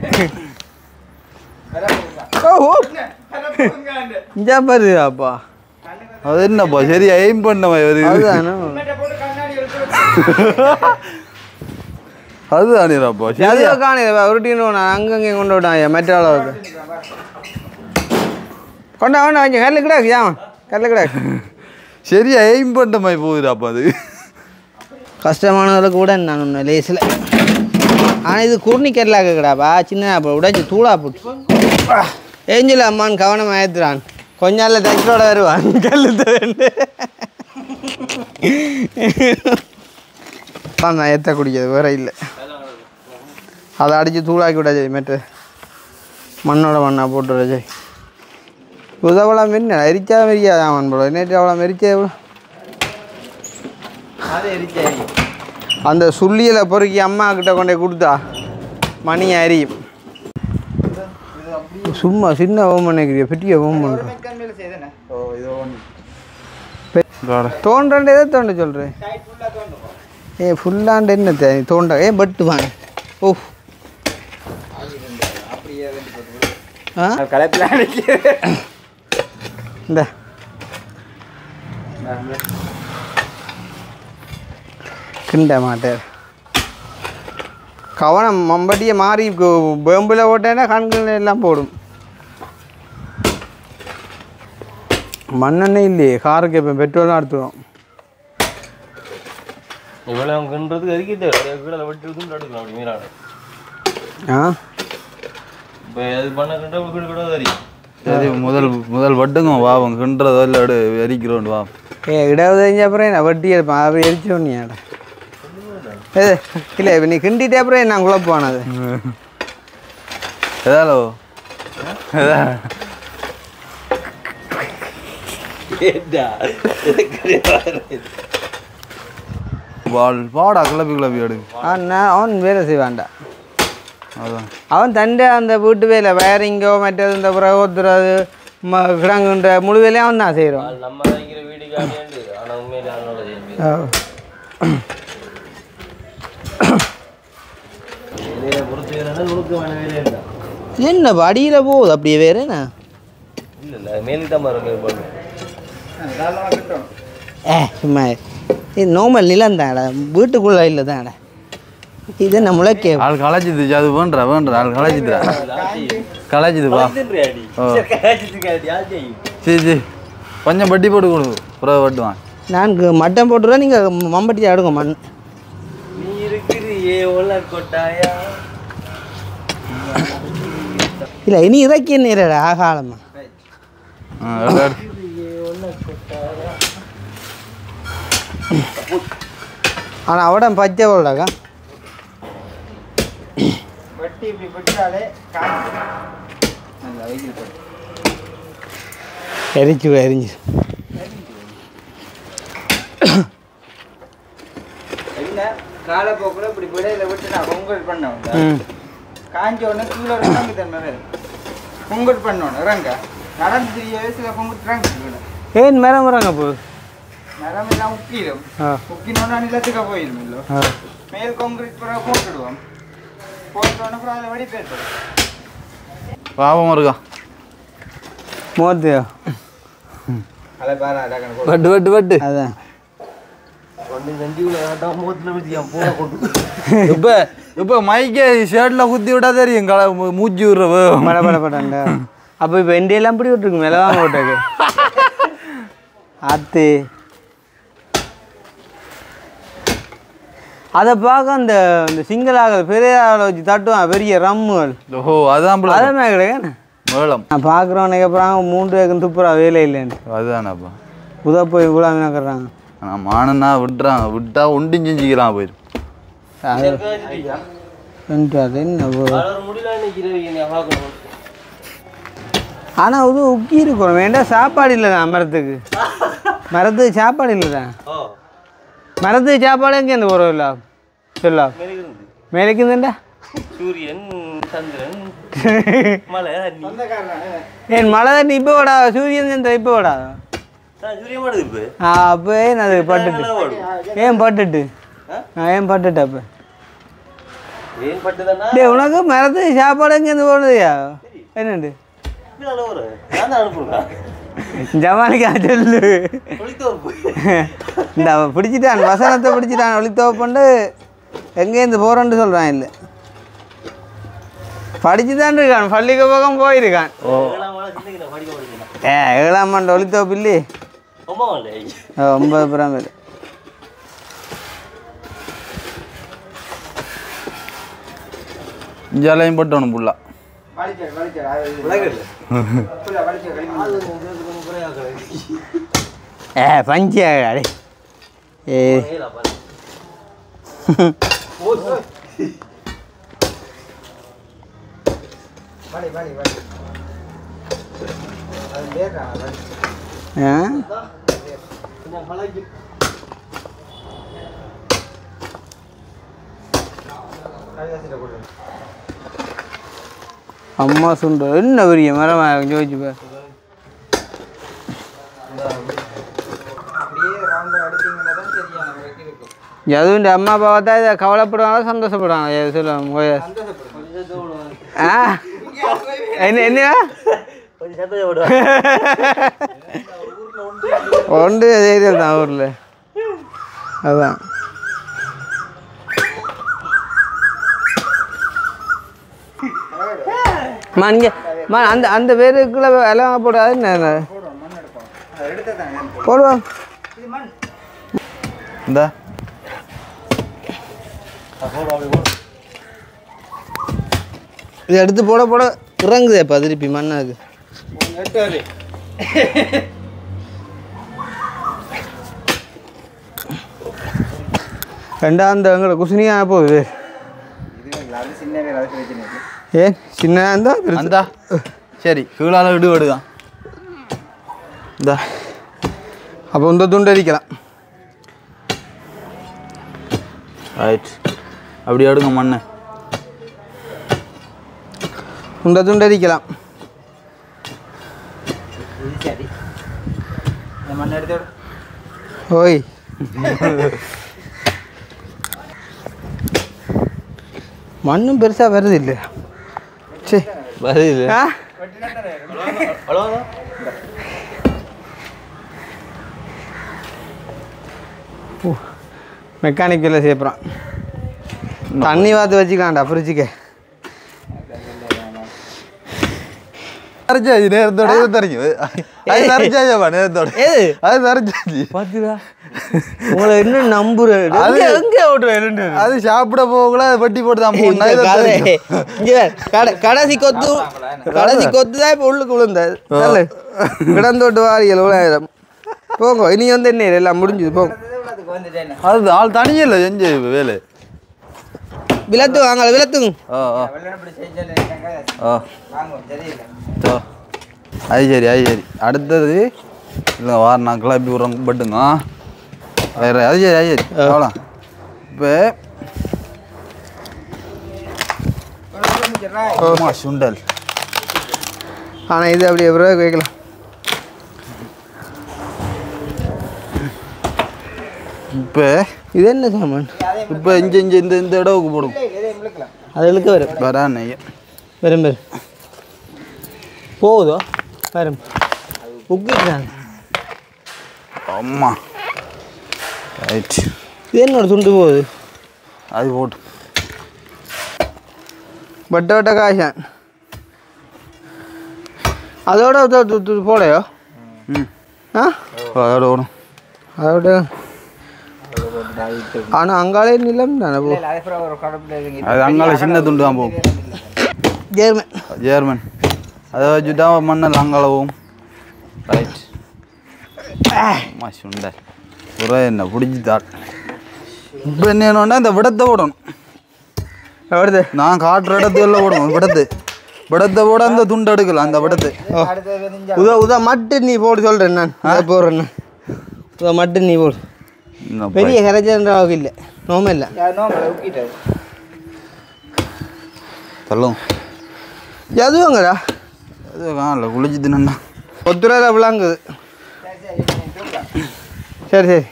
ஓ ஓ இஞ்சா பாரு அப்பா
அது என்னப்பா சரி எய்ம் பண்ண மாதிரி
அதுதானே
போட்டு கண்ணாடி எடுத்து
அதுதானேப்பா சரி
அதுவோ காணிது உருட்டின்னு நான் அங்கங்கே கொண்டு விட்டான் மெட்ட அளவுக்கு கொண்டா கொண்டா கொஞ்சம் கல்லு கிடாக்கு ஏன் கல்லு கிடாக்கு
சரியா எய்ம் பண்ண மாதிரி போகுதுடாப்பா அது
கஷ்டமானதில் கூட நான் ஒன்று லேசில் ஆனால் இது குர்ணி கெரலாக்க கிடாப்பா சின்ன அப்போ உடைச்சி தூளா போட்டு ஏஞ்சல் அம்மான் கவனம் ஏற்றுறான் கொஞ்ச நாளில் தச்சோட வருவான் கல்லு தரண்டு நான் ஏற்ற குடிக்கிறது வேற இல்லை அதை அடித்து தூளாக்கி விட ஜெய் மெட்டு மண்ணோட மண்ணா போட்டு விட ஜெய் உதவலாம் மெரிஞ்சா எரிச்சா மெரியா அவன் போல நேற்று அவ்வளோ மெரிச்சா எவ்வளோ
அது எரிச்சாரி
அந்த சுள்ளியில் பொறுக்கி அம்மா கிட்ட கொண்டு போய் கொடுத்தா மணி அரியும் சும்மா சின்ன ஓம் பண்ணிக்கிறிய பெரிய ஓம் பண்ணுறேன்
கண்ணில் செய்தேனே
தோன்றேன் எதை தோண்ட சொல்கிறேன்
டைட் ஃபுல்லாக தோண்டுவோம்
ஏ ஃபுல்லாண்டு என்ன தே தோண்ட ஏ பட்டு வாங்க ஓ
அப்படியே வந்து போட்டு
ஆ
கலப்பில் அடிக்கிறது
இந்த கிண்ட மாட்டார் கவனம் மம்பட்டியை மாறி பேம்பில் ஓட்டேன்னா கண்கள் எல்லாம் போடும் மண்ணெண்ணெய் இல்லையே காருக்கு இப்போ பெட்ரோல் தான் எடுத்துரும்
இவ்வளவு கிண்டுறதுக்கு அதுக்கு தேவை கீழே வெட்டி எடுத்து எடுக்கலாம் அப்படி மீறாடு
ஆ
இப்போ அது பண்ண கிண்ட வீடு கூட தெரியும்
சரி முதல் முதல் வட்டுங்க வா அவங்க கிண்டுறதோ இல்லை எடு எரிக்கிறோம் வா
ஏ இடவு தெரிஞ்ச அப்புறம் நான் வட்டி எடுப்பேன் அப்படி எரிச்சோம் நீ ஆட ஏ இல்லை இப்போ நீ கிண்டிட்டே அப்புறம் நான் குழப்பானது அது
ஏதாலோ ஏதா வால் வாடா கிளப்பி கிளப்பி எடு
அவன் நான் அவன் வேலை செய்வான்டா
அதான்
அவன் தண்டை அந்த வீட்டு வேலை வயரிங்கோ மற்றது இந்த பிறகு ஒத்துறது ம கிடங்குன்ற முழு வேலையும் அவன் தான் செய்கிறான்
நம்ம நினைக்கிற வீடு காணியாண்டு ஆனால் உண்மையிலே அதனோட செய்ய வேலையை பொறுத்து வேலைன்னா நுணுக்கமான வேலை இல்லை
என்ன அடியில் போகுது அப்படியே வேற என்ன
இல்லை இல்லை மேலுக்கு தான் பாருங்க பண்ணு
ஏ சும்மா இது நார்மல் நிலம் தான்டா வீட்டுக்குள்ளே இல்லை தான்டா இது என்ன முளைக்க
ஆள் களைச்சிது அது வேண்டா வேண்டா ஆள் களைச்சிதுடா களைச்சிது வா ஓ சரி சரி கொஞ்சம் வட்டி போட்டு கொடு புறவை வட்டுவான்
நான் மட்டன் போட்டுருவேன் நீங்கள் மம்பட்டி அடுங்க மண்
நீ இருக்கிறியே ஒல கொட்டாயா
இல்லை இனி இறக்கிய நேரடா ஆகாலமா
ஆ எடு, எடு.
ஆனால் அவட பச்சை போலடாக்கா
வெட்டி இப்படி விட்டாலே காய்ச்சி நல்லா வெயில் போட்டு
எரிச்சு எரிஞ்சு
என்ன காலப்போக்கில் இப்படி விடையில விட்டு நான் பொங்கல் பண்ண
ம்
காஞ்ச உடனே கீழே ஒரு இறங்கு தன்மை பொங்கல் பண்ணணும் இறங்க நடந்து த்ரீ வயசுல பொங்கல் இறங்கு கீழே
ஏன் மரம் வராங்க போ
மரம் எல்லாம் உக்கிடும்
ஆ
உக்கினோன்னா நிலத்துக்கு போயிடும் இல்லை
ஆ
மேல் கான்கிரீட் பிறகு போட்டுடுவோம் போட்டோன்னு அப்புறம் அதில் வெடி பேசுவோம்
பாவம் இருக்கா
மோத்தியா
அதை பாரு அடக்கணும்
வட்டு வட்டு வட்டு
அதான்
ஒன்று செஞ்சுக்குள்ள வேண்டாம் மூத்தில் வச்சு என் பூனை கொண்டு
இப்போ இப்போ மைக்கே ஷர்ட்டில் குத்தி விட்டா தெரியும் கல மூச்சு விடுற
பட பட படண்டா அப்போ இப்போ எல்லாம் இப்படி விட்டுருக்கு மேலே வாங்க விட்டாக்கு அத்து அதை பார்க்க அந்த இந்த சிங்கிள் ஆகல பெரிய ஆளை வச்சு தட்டுவான் பெரிய ரம்முகள்
ஓ அதான் போல
அதே மாதிரி கிடையாது
மேளம்
நான் பார்க்குறவனுக்கு அப்புறம் மூன்று ஏக்கம் துப்புரா வேலை இல்லைன்னு
அதுதானப்பா
உதா போய் இவ்வளோ மீனாக்குறாங்க
ஆனால் மானன்னா விட்டுறான் விட்டா ஒண்டியும் செஞ்சுக்கலாம் போயிடும்
அது அது என்ன
அவர் முடியல இன்னைக்கு இரவு நீ பார்க்கணும்
ஆனால் இது உக்கி இருக்கணும் வேண்டாம் சாப்பாடு இல்லை தான் மரத்துக்கு மரத்துக்கு சாப்பாடு இல்லை தான்
ஓ
மரத்துக்கு சாப்பாடு எங்கே இருந்து வரும் இல்லை சொல்லா
மேலிருந்து
மேலேக்கு இருந்துண்டா
சூரியன் சந்திரன் மலை தண்ணி
ஏன் மழை தண்ணி இப்போ விடா சூரியன் இந்த இப்போ விடா
நான் சூரியன் மாடுது இப்போ
ஆ அப்போ ஏன் அது பட்டுட்டு ஏன் பட்டுட்டு ஆ ஏன் பட்டுட்டு அப்போ
ஏன் பட்டு தானே
டேய் உனக்கு மரத்துக்கு சாப்பாடு எங்கே இருந்து போடுதுயா என்னண்டு
வரும் நான் தான் அனுப்புறேன்
ஜமாலிக்கா சொல்லு
ஒளித்தோப்பு
இந்த அவன் பிடிச்சிட்டான் வசனத்தை பிடிச்சிட்டான் ஒளித்தோப்பண்டு எங்கேருந்து போகிறேன்னு சொல்கிறான் இல்லை படிச்சு தான் இருக்கான் பள்ளிக்கு பக்கம் போயிருக்கான்
ஏழாம் மாலை சின்ன படிக்க படிக்கலாம்
ஏ ஏழாம் ஆண்டு ஒளித்தோப்பு இல்லையே
ரொம்ப இல்லை
ஆ, ஒன்பது புறம் இல்லை
இஞ்சாலையும் போட்டணும் புல்லா
ஏ பஞ்சு அடே ஏ ஆ அம்மா சுண்டு என்ன பெரிய மரம் ஜோதிச்சு பார் அதுவும் இந்த அம்மா அப்பா பார்த்தா இதை கவலைப்படுவாங்களா சந்தோஷப்படுவாங்க எது சொல்லுவாங்க ஆ என்ன என்ன
கொஞ்சம் சத்தம் போடுவேன்
ஒன்று ஏரியா தான் ஊரில் அதான் மா இங்கே மா அந்த அந்த பேருக்குள்ள எல்லாம் போடாது என்ன போடுவோம்
இந்த
இது எடுத்து போட போட இறங்குதேப்பா திருப்பி மண்ணாக்கு ரெண்டாம் அந்த எங்களை குசினியாக போகுது ஏன் சின்ன இருந்தா
அந்த சரி கீழால விடு விடுதான் இந்த
அப்போ இந்த துண்டு அடிக்கலாம்
ரைட் அப்படி எடுங்க மண்ணை
இந்த துண்டு அடிக்கலாம் ஓய் மண்ணும் பெருசாக வருது இல்லை சரி
வருது
ஆ மெக்கானிக்கில் சேர்ப்புறான் தண்ணி வாத்து வச்சுக்கலாம்டா ஃப்ரிட்ஜுக்கு
தரைச்சாச்சு நேரத்தோட இது தெரியும் அது தரைச்சாச்சா நேரத்தோட
ஏது
அது தரைச்சாச்சு
பார்த்துடா உங்களை என்ன நம்புறேன்
அது-
எங்கே ஓட்டுறேன்
அது சாப்பிட போகல அது வட்டி போட்டு தான் போகணும்
இந்த
இதை
கதை.
தெரியும்.
இங்க பாரு, கடை- கடைசி கொத்து கடைசி கொத்து தான் இப்போ உள்ளுக்கு விழுந்தது சொல்லு கிடந்தோட்டு வாரியல் விழாயிரம் போங்க இனி வந்து என்ன எல்லாம் முடிஞ்சுது போங்க
அது ஆள் தனியில்லை செஞ்சு வேலை
விளத்து வாங்கல விளத்துங்க
ஆ ஆ ஆ சோ. அது சரி அது சரி அடுத்தது இல்லை வார நான் கிளப்பி விட்றோம் பட்டுங்க வேறு அது சரி அது சரி அவ்வளோ இப்போ ஆமா சுண்டல்
ஆனால் இது அப்படி எவ்வளோ வைக்கலாம்
இப்போ
இது என்ன சாமான்
இப்போ இங்கே இங்கே இந்த இந்த இடவுக்கு போடும்
அது இழுக்க வரும்
வரா நெய்ய
வரும் வரும் போகுதோ வரும் உக்கிட்டாங்க
அம்மா ரைட்
இது என்னோட துண்டு போகுது
அது போட்டு
பட்ட வட்ட காய்ச்சான் அதோட து- து- து- போடையோ
ம்
ஆ
அதோட ஓடும்
அதோட ஆனால் அங்காலே நிலம் தானே போ
அது அங்கால சின்ன துண்டு தான் போகும்
ஜெர்மன்
ஜேர்மன் அதை வச்சுட்டா மண்ணெல்லாம் அங்களவும் ரைட் அம்மா சுண்டை புற என்ன பிடிச்சிட்டாள் இப்போ என்ன வேணும்னா இந்த விடத்தை போடணும்
வருது
நான் காட்டுற இடத்து எல்லாம் போடணும் விடத்து விடத்தை போட அந்த துண்டு எடுக்கலாம் அந்த விடத்து
உதா உதா மட்டும் நீ போடு சொல்கிறேன் நான் அதை போடுறேன் நான். உதா மட்டும் நீ போடு
இன்னும்
பெரிய கரைச்சன்ற அளவுக்கு இல்லை நோமே இல்லை
தள்ளும்
எதுவுங்கடா
அது காணல குளிச்சு தின்னா
ஒத்துரையில் விளாங்குது சரி சரி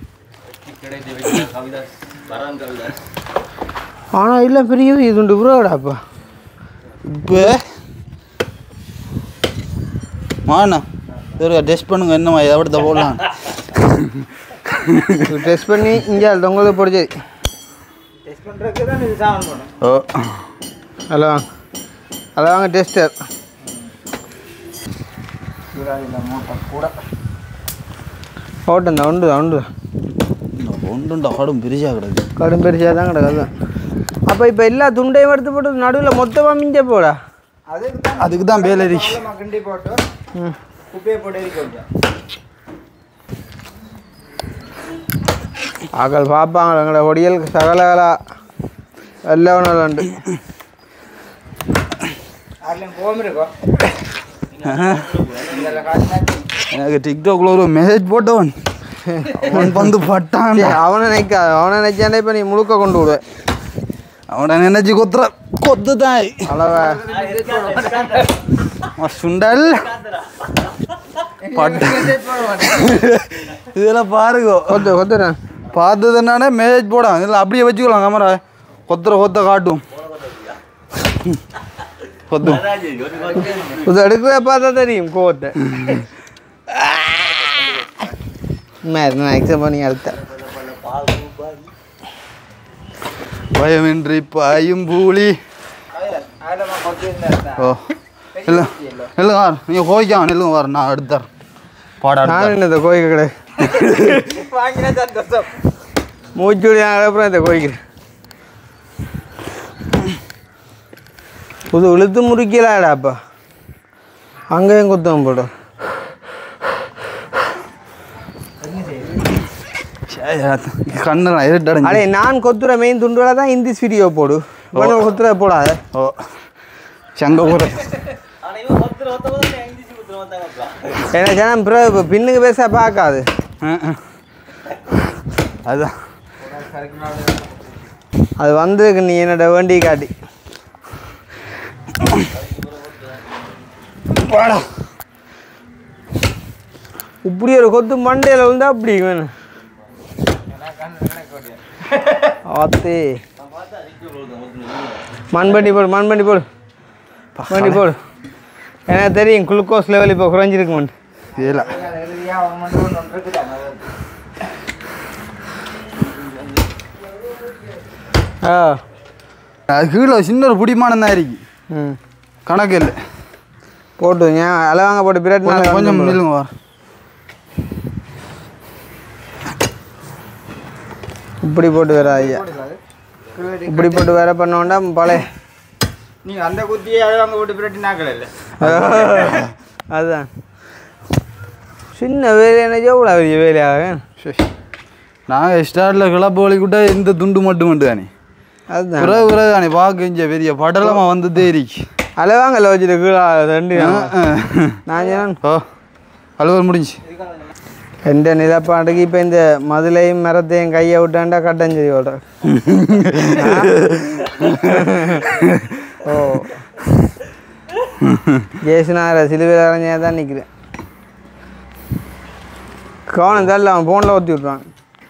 ஆனால் இல்லை பெரிய இது உண்டு புரோடாப்பா
இப்போ மாண்ணா சரி டெஸ்ட் பண்ணுங்க என்னம்மா எவ்வளோ போடலாம்
டெஸ்ட் பண்ணி இங்கே தொங்கலுக்கு போடு சரி
ஓ
அதில் வாங்க அதில் வாங்க டெஸ்டர் ஓட்டம் தான் உண்டு தான் உண்டு தான்
ஒன்றுண்டா கடும் பெருசாக கிடக்கு
கடும் பெருசாக தான் கிடக்கு அதுதான் அப்போ இப்போ எல்லா துண்டையும் எடுத்து போட்டு நடுவில் மொத்தமாக மிஞ்ச போடா
அதுக்கு தான் வேலை இருக்கு
கிண்டி போட்டு
ம்
குப்பையை போட்டு எரிக்க கொஞ்சம்
ஆக்கள் பார்ப்பாங்க எங்களோட ஒடியல் சகலகலா எல்லாம் ஒன்றும் உண்டு
அதுலேயும் கோம் இருக்கும் இதெல்லாம் காட்டினாச்சு
எனக்கு டிக்டாக்ல ஒரு மெசேஜ் போட்டவன் அவன் வந்து பட்டான்
சரி, அவனை நினைக்க அவனை நினைச்சாண்டே இப்போ நீ முழுக்க கொண்டு விடுவேன்
அவனை நினைச்சு கொத்துற கொத்து தாய்
அளவா
சுண்டல் பட்ட இதெல்லாம் பாருங்க
கொத்து கொத்துறேன்
பார்த்தது என்னன்னா மெசேஜ் போட இதில் அப்படியே வச்சுக்கலாம் கேமரா கொத்துற கொத்த காட்டும் கொத்தும்
இது எடுக்கிற பார்த்தா தெரியும் கோவத்தை மேரி நான் எக்ஸாம் பண்ணி அடுத்த
பயமின்றி பாயும் பூலி
அதில் கொத்தி இருந்தா
ஓ இல்லை இல்லைங்க வார் நீங்கள் கோய்க்காம நில்லுங்க வார் நான் எடுத்தார் பாடா
நான் என்ன இந்த கோயிக்க கிடையாது
வாங்கினா சந்தோஷம்
மூச்சுடி அப்புறம் இந்த கோயிக்கிறேன் புது இழுத்து முறிக்கலாடாப்பா அங்கேயும் குத்தம் போடும்
கண்ணெல்லாம் இருட்டடைஞ்சு
அடே நான் கொத்துற மெயின் துண்டுல தான் இந்திஸ் வீடியோ போடு இவனை கொத்துற போடாத
ஓ சங்க ஊர
ஏன்னா ஜனம் பிற இப்ப பின்னுக்கு பேச பார்க்காது
அதுதான்
அது வந்திருக்கு நீ என்னோட வண்டி காட்டி வாடா இப்படி ஒரு கொத்து மண்டையில் விழுந்தா அப்படி வேணும் ஆத்தே மண்பண்டி போடு மண்பண்டி போடு மண்பண்டி போடு எனக்கு தெரியும் குளுக்கோஸ் லெவல் இப்போ குறைஞ்சிருக்கு மண்
இல்லை
இறுதியாக ஒன்று மட்டும் ஒன்று ஒன்று இருக்குதாங்க
ஆ
அது கீழே சின்ன ஒரு புடிமானம் தான் இருக்கு
ம்
கணக்கு இல்லை
போட்டு ஏன் அளவாங்க போட்டு பிரெட்
கொஞ்சம் கொஞ்சம் நில்லுங்க வார்
இப்படி போட்டு வேற ஐயா இப்படி போட்டு வேற பண்ணோண்டா பழைய
நீங்கள் அந்த குத்தியே அழுவாங்க போட்டு பிரட்டி நாக்கள் இல்லை
அதுதான் சின்ன வேலை என்ன எவ்வளோ பெரிய வேலையாக
நாங்கள் ஸ்டார்டில் கிளப்பு வலிக்கிட்ட இந்த துண்டு மட்டும் மட்டும் தானே
அதுதான்
பிறகு பிறகு தானே பார்க்க இங்கே பெரிய படலமாக வந்துட்டே இருக்கு
அளவாங்கல்ல வச்சுட்டு கீழே ரெண்டு நான் சொன்னேன்
ஓ அலுவல் முடிஞ்சு
எந்த நிலப்பாட்டுக்கு இப்போ இந்த மதுளையும் மரத்தையும் கையை விட்டாண்டா கட்டஞ்செடி ஓடுறேன் ஓ ஜேசுனார சிலுவையில் அரைஞ்சா தான் நிற்கிறேன் கவனம் தரல அவன் ஃபோனில் ஊற்றி விட்றான்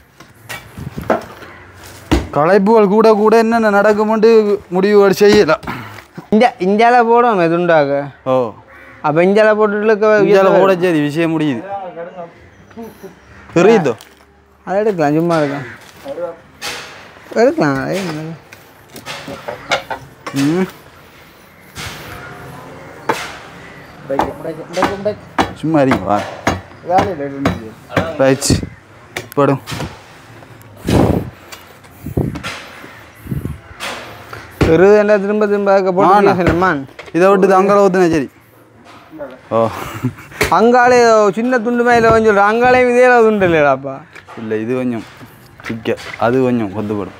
களைப்புகள் கூட கூட என்னென்ன நடக்கும்ட்டு முடிவு செய்யலாம்
இந்த இந்தியாவில் போடும் எதுண்டாக
ஓ
அப்போ இந்தியாவில் போட்டுட்டு
இந்தியாவில் போட சரி விஷயம் முடியுது தெரியுதோ
அதை எடுக்கலாம் சும்மா இருக்கலாம் எடுக்கலாம் ஏய், நல்லது.
ம் சும்மா இருக்கீங்க வா ரைட் படும்
இருபது என்ன திரும்ப திரும்ப அதுக்கு
ஆனா.
போட்டு மான்
இதை விட்டு அங்கே ஊற்றுனா சரி ஓ
அங்காலே சின்ன துண்டு மேலே கொஞ்சம் சொல்கிறேன் அங்காலையும் இதே அளவு துண்டு இல்லைடாப்பா
இல்லை இது கொஞ்சம் சிக்க அது கொஞ்சம் கொத்துப்படும்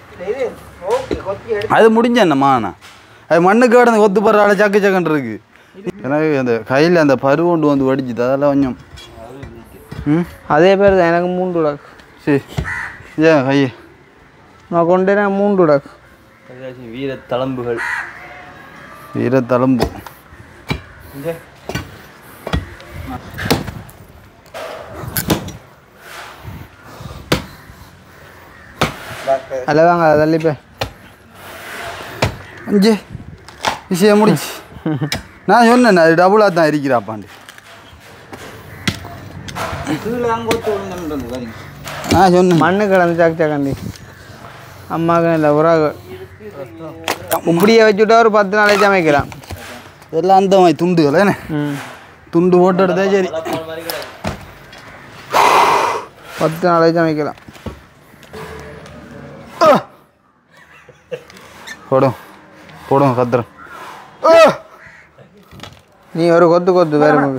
அது முடிஞ்ச என்னம்மாண்ணா அது மண்ணுக்கு கிடந்து கொத்து போடுற சக்கு சக்கன் இருக்கு எனக்கு அந்த கையில் அந்த பரு கொண்டு வந்து வடிச்சுது அதெல்லாம் கொஞ்சம் ம்
அதே பேர் தான் எனக்கு மூன்று உடக்கு
சரி ஏன் கையை
நான் கொண்டே மூன்று உடக்கு
வீர தளம்புகள்
வீரத்தளம்பு
அதில் வாங்க அதை தள்ளிப்பே
அஞ்சு விஷயம் முடிச்சு நான் சொன்னேன் அது டபுளாக தான் இருக்கிறாப்பாண்டு நான் சொன்னேன்
மண்ணு கிடந்து சாக்கு சாக்காண்டி அம்மாவுக்கு இல்லை உறவு இப்படியே வச்சுட்டா ஒரு பத்து நாளைக்கு சமைக்கலாம்
எல்லாம் அந்த மாதிரி துண்டுகள் என்ன
ம்
துண்டு போட்டு எடுத்தா சரி
பத்து நாளைக்கு சமைக்கலாம்
போடும் போடும் கத்துறேன்
நீ ஒரு கொத்து கொத்து வேறு நமக்கு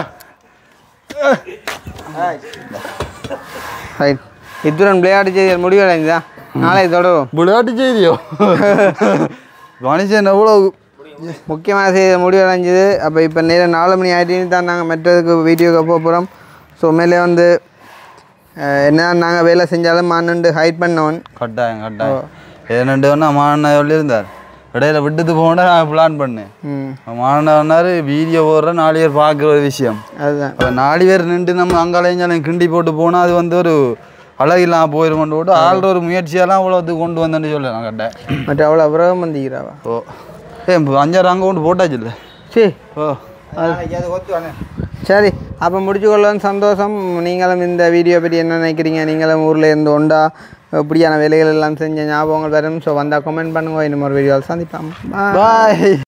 ரைட் இத்துடன் விளையாட்டு செய்திகள் முடிவடைந்தா நாளை தொடரும்
விளையாட்டு செய்தியோ கவனிச்சேன் எவ்வளோ
முக்கியமான செய்தி முடிவடைஞ்சது அப்போ இப்போ நேரம் நாலு மணி ஆகிட்டு தான் நாங்கள் மற்றதுக்கு வீடியோக்கு போக போகிறோம் ஸோ மேலே வந்து அஹ், என்ன நாங்கள் வேலை செஞ்சாலும் மானுண்டு ஹைட் பண்ணவன்
கட்டாயம் கட்டாயம் ஏன்னு வேணா மாணவ சொல்லியிருந்தார் இடையில விட்டுட்டு போனா நான் பிளான் பண்ணேன்
ம்
மாணவனார் வீடியோ போடுற நாலு பேர் பார்க்குற ஒரு விஷயம்
அதுதான்
அப்போ நாலு பேர் நின்று நம்ம அங்காலைஞ்சாலும் கிண்டி போட்டு போனால் அது வந்து ஒரு அழகில்லாம் போயிருமோன்னு போட்டு ஆள்ற ஒரு முயற்சியெல்லாம் இவ்வளோத்துக்கு கொண்டு வந்தேன்னு சொல்லலாம் கட்டேன்
மற்ற அவ்வளோ அப்புறம் வந்திக்கிறாவா
ஓ ஏ அஞ்சாறு அங்கே கொண்டு போட்டாச்சு இல்லை
சரி
ஓ
சரி அப்போ முடிச்சு கொள்ளவும் சந்தோஷம் நீங்களும் இந்த வீடியோ பற்றி என்ன நினைக்கிறீங்க நீங்களும் ஊரில் இருந்து உண்டா இப்படியான வேலைகள் எல்லாம் செஞ்ச ஞாபகங்கள் வரும் ஸோ வந்தால் கமெண்ட் பண்ணுங்க இன்னும் ஒரு வீடியோவில் சந்திப்போம் Bye.
பாய்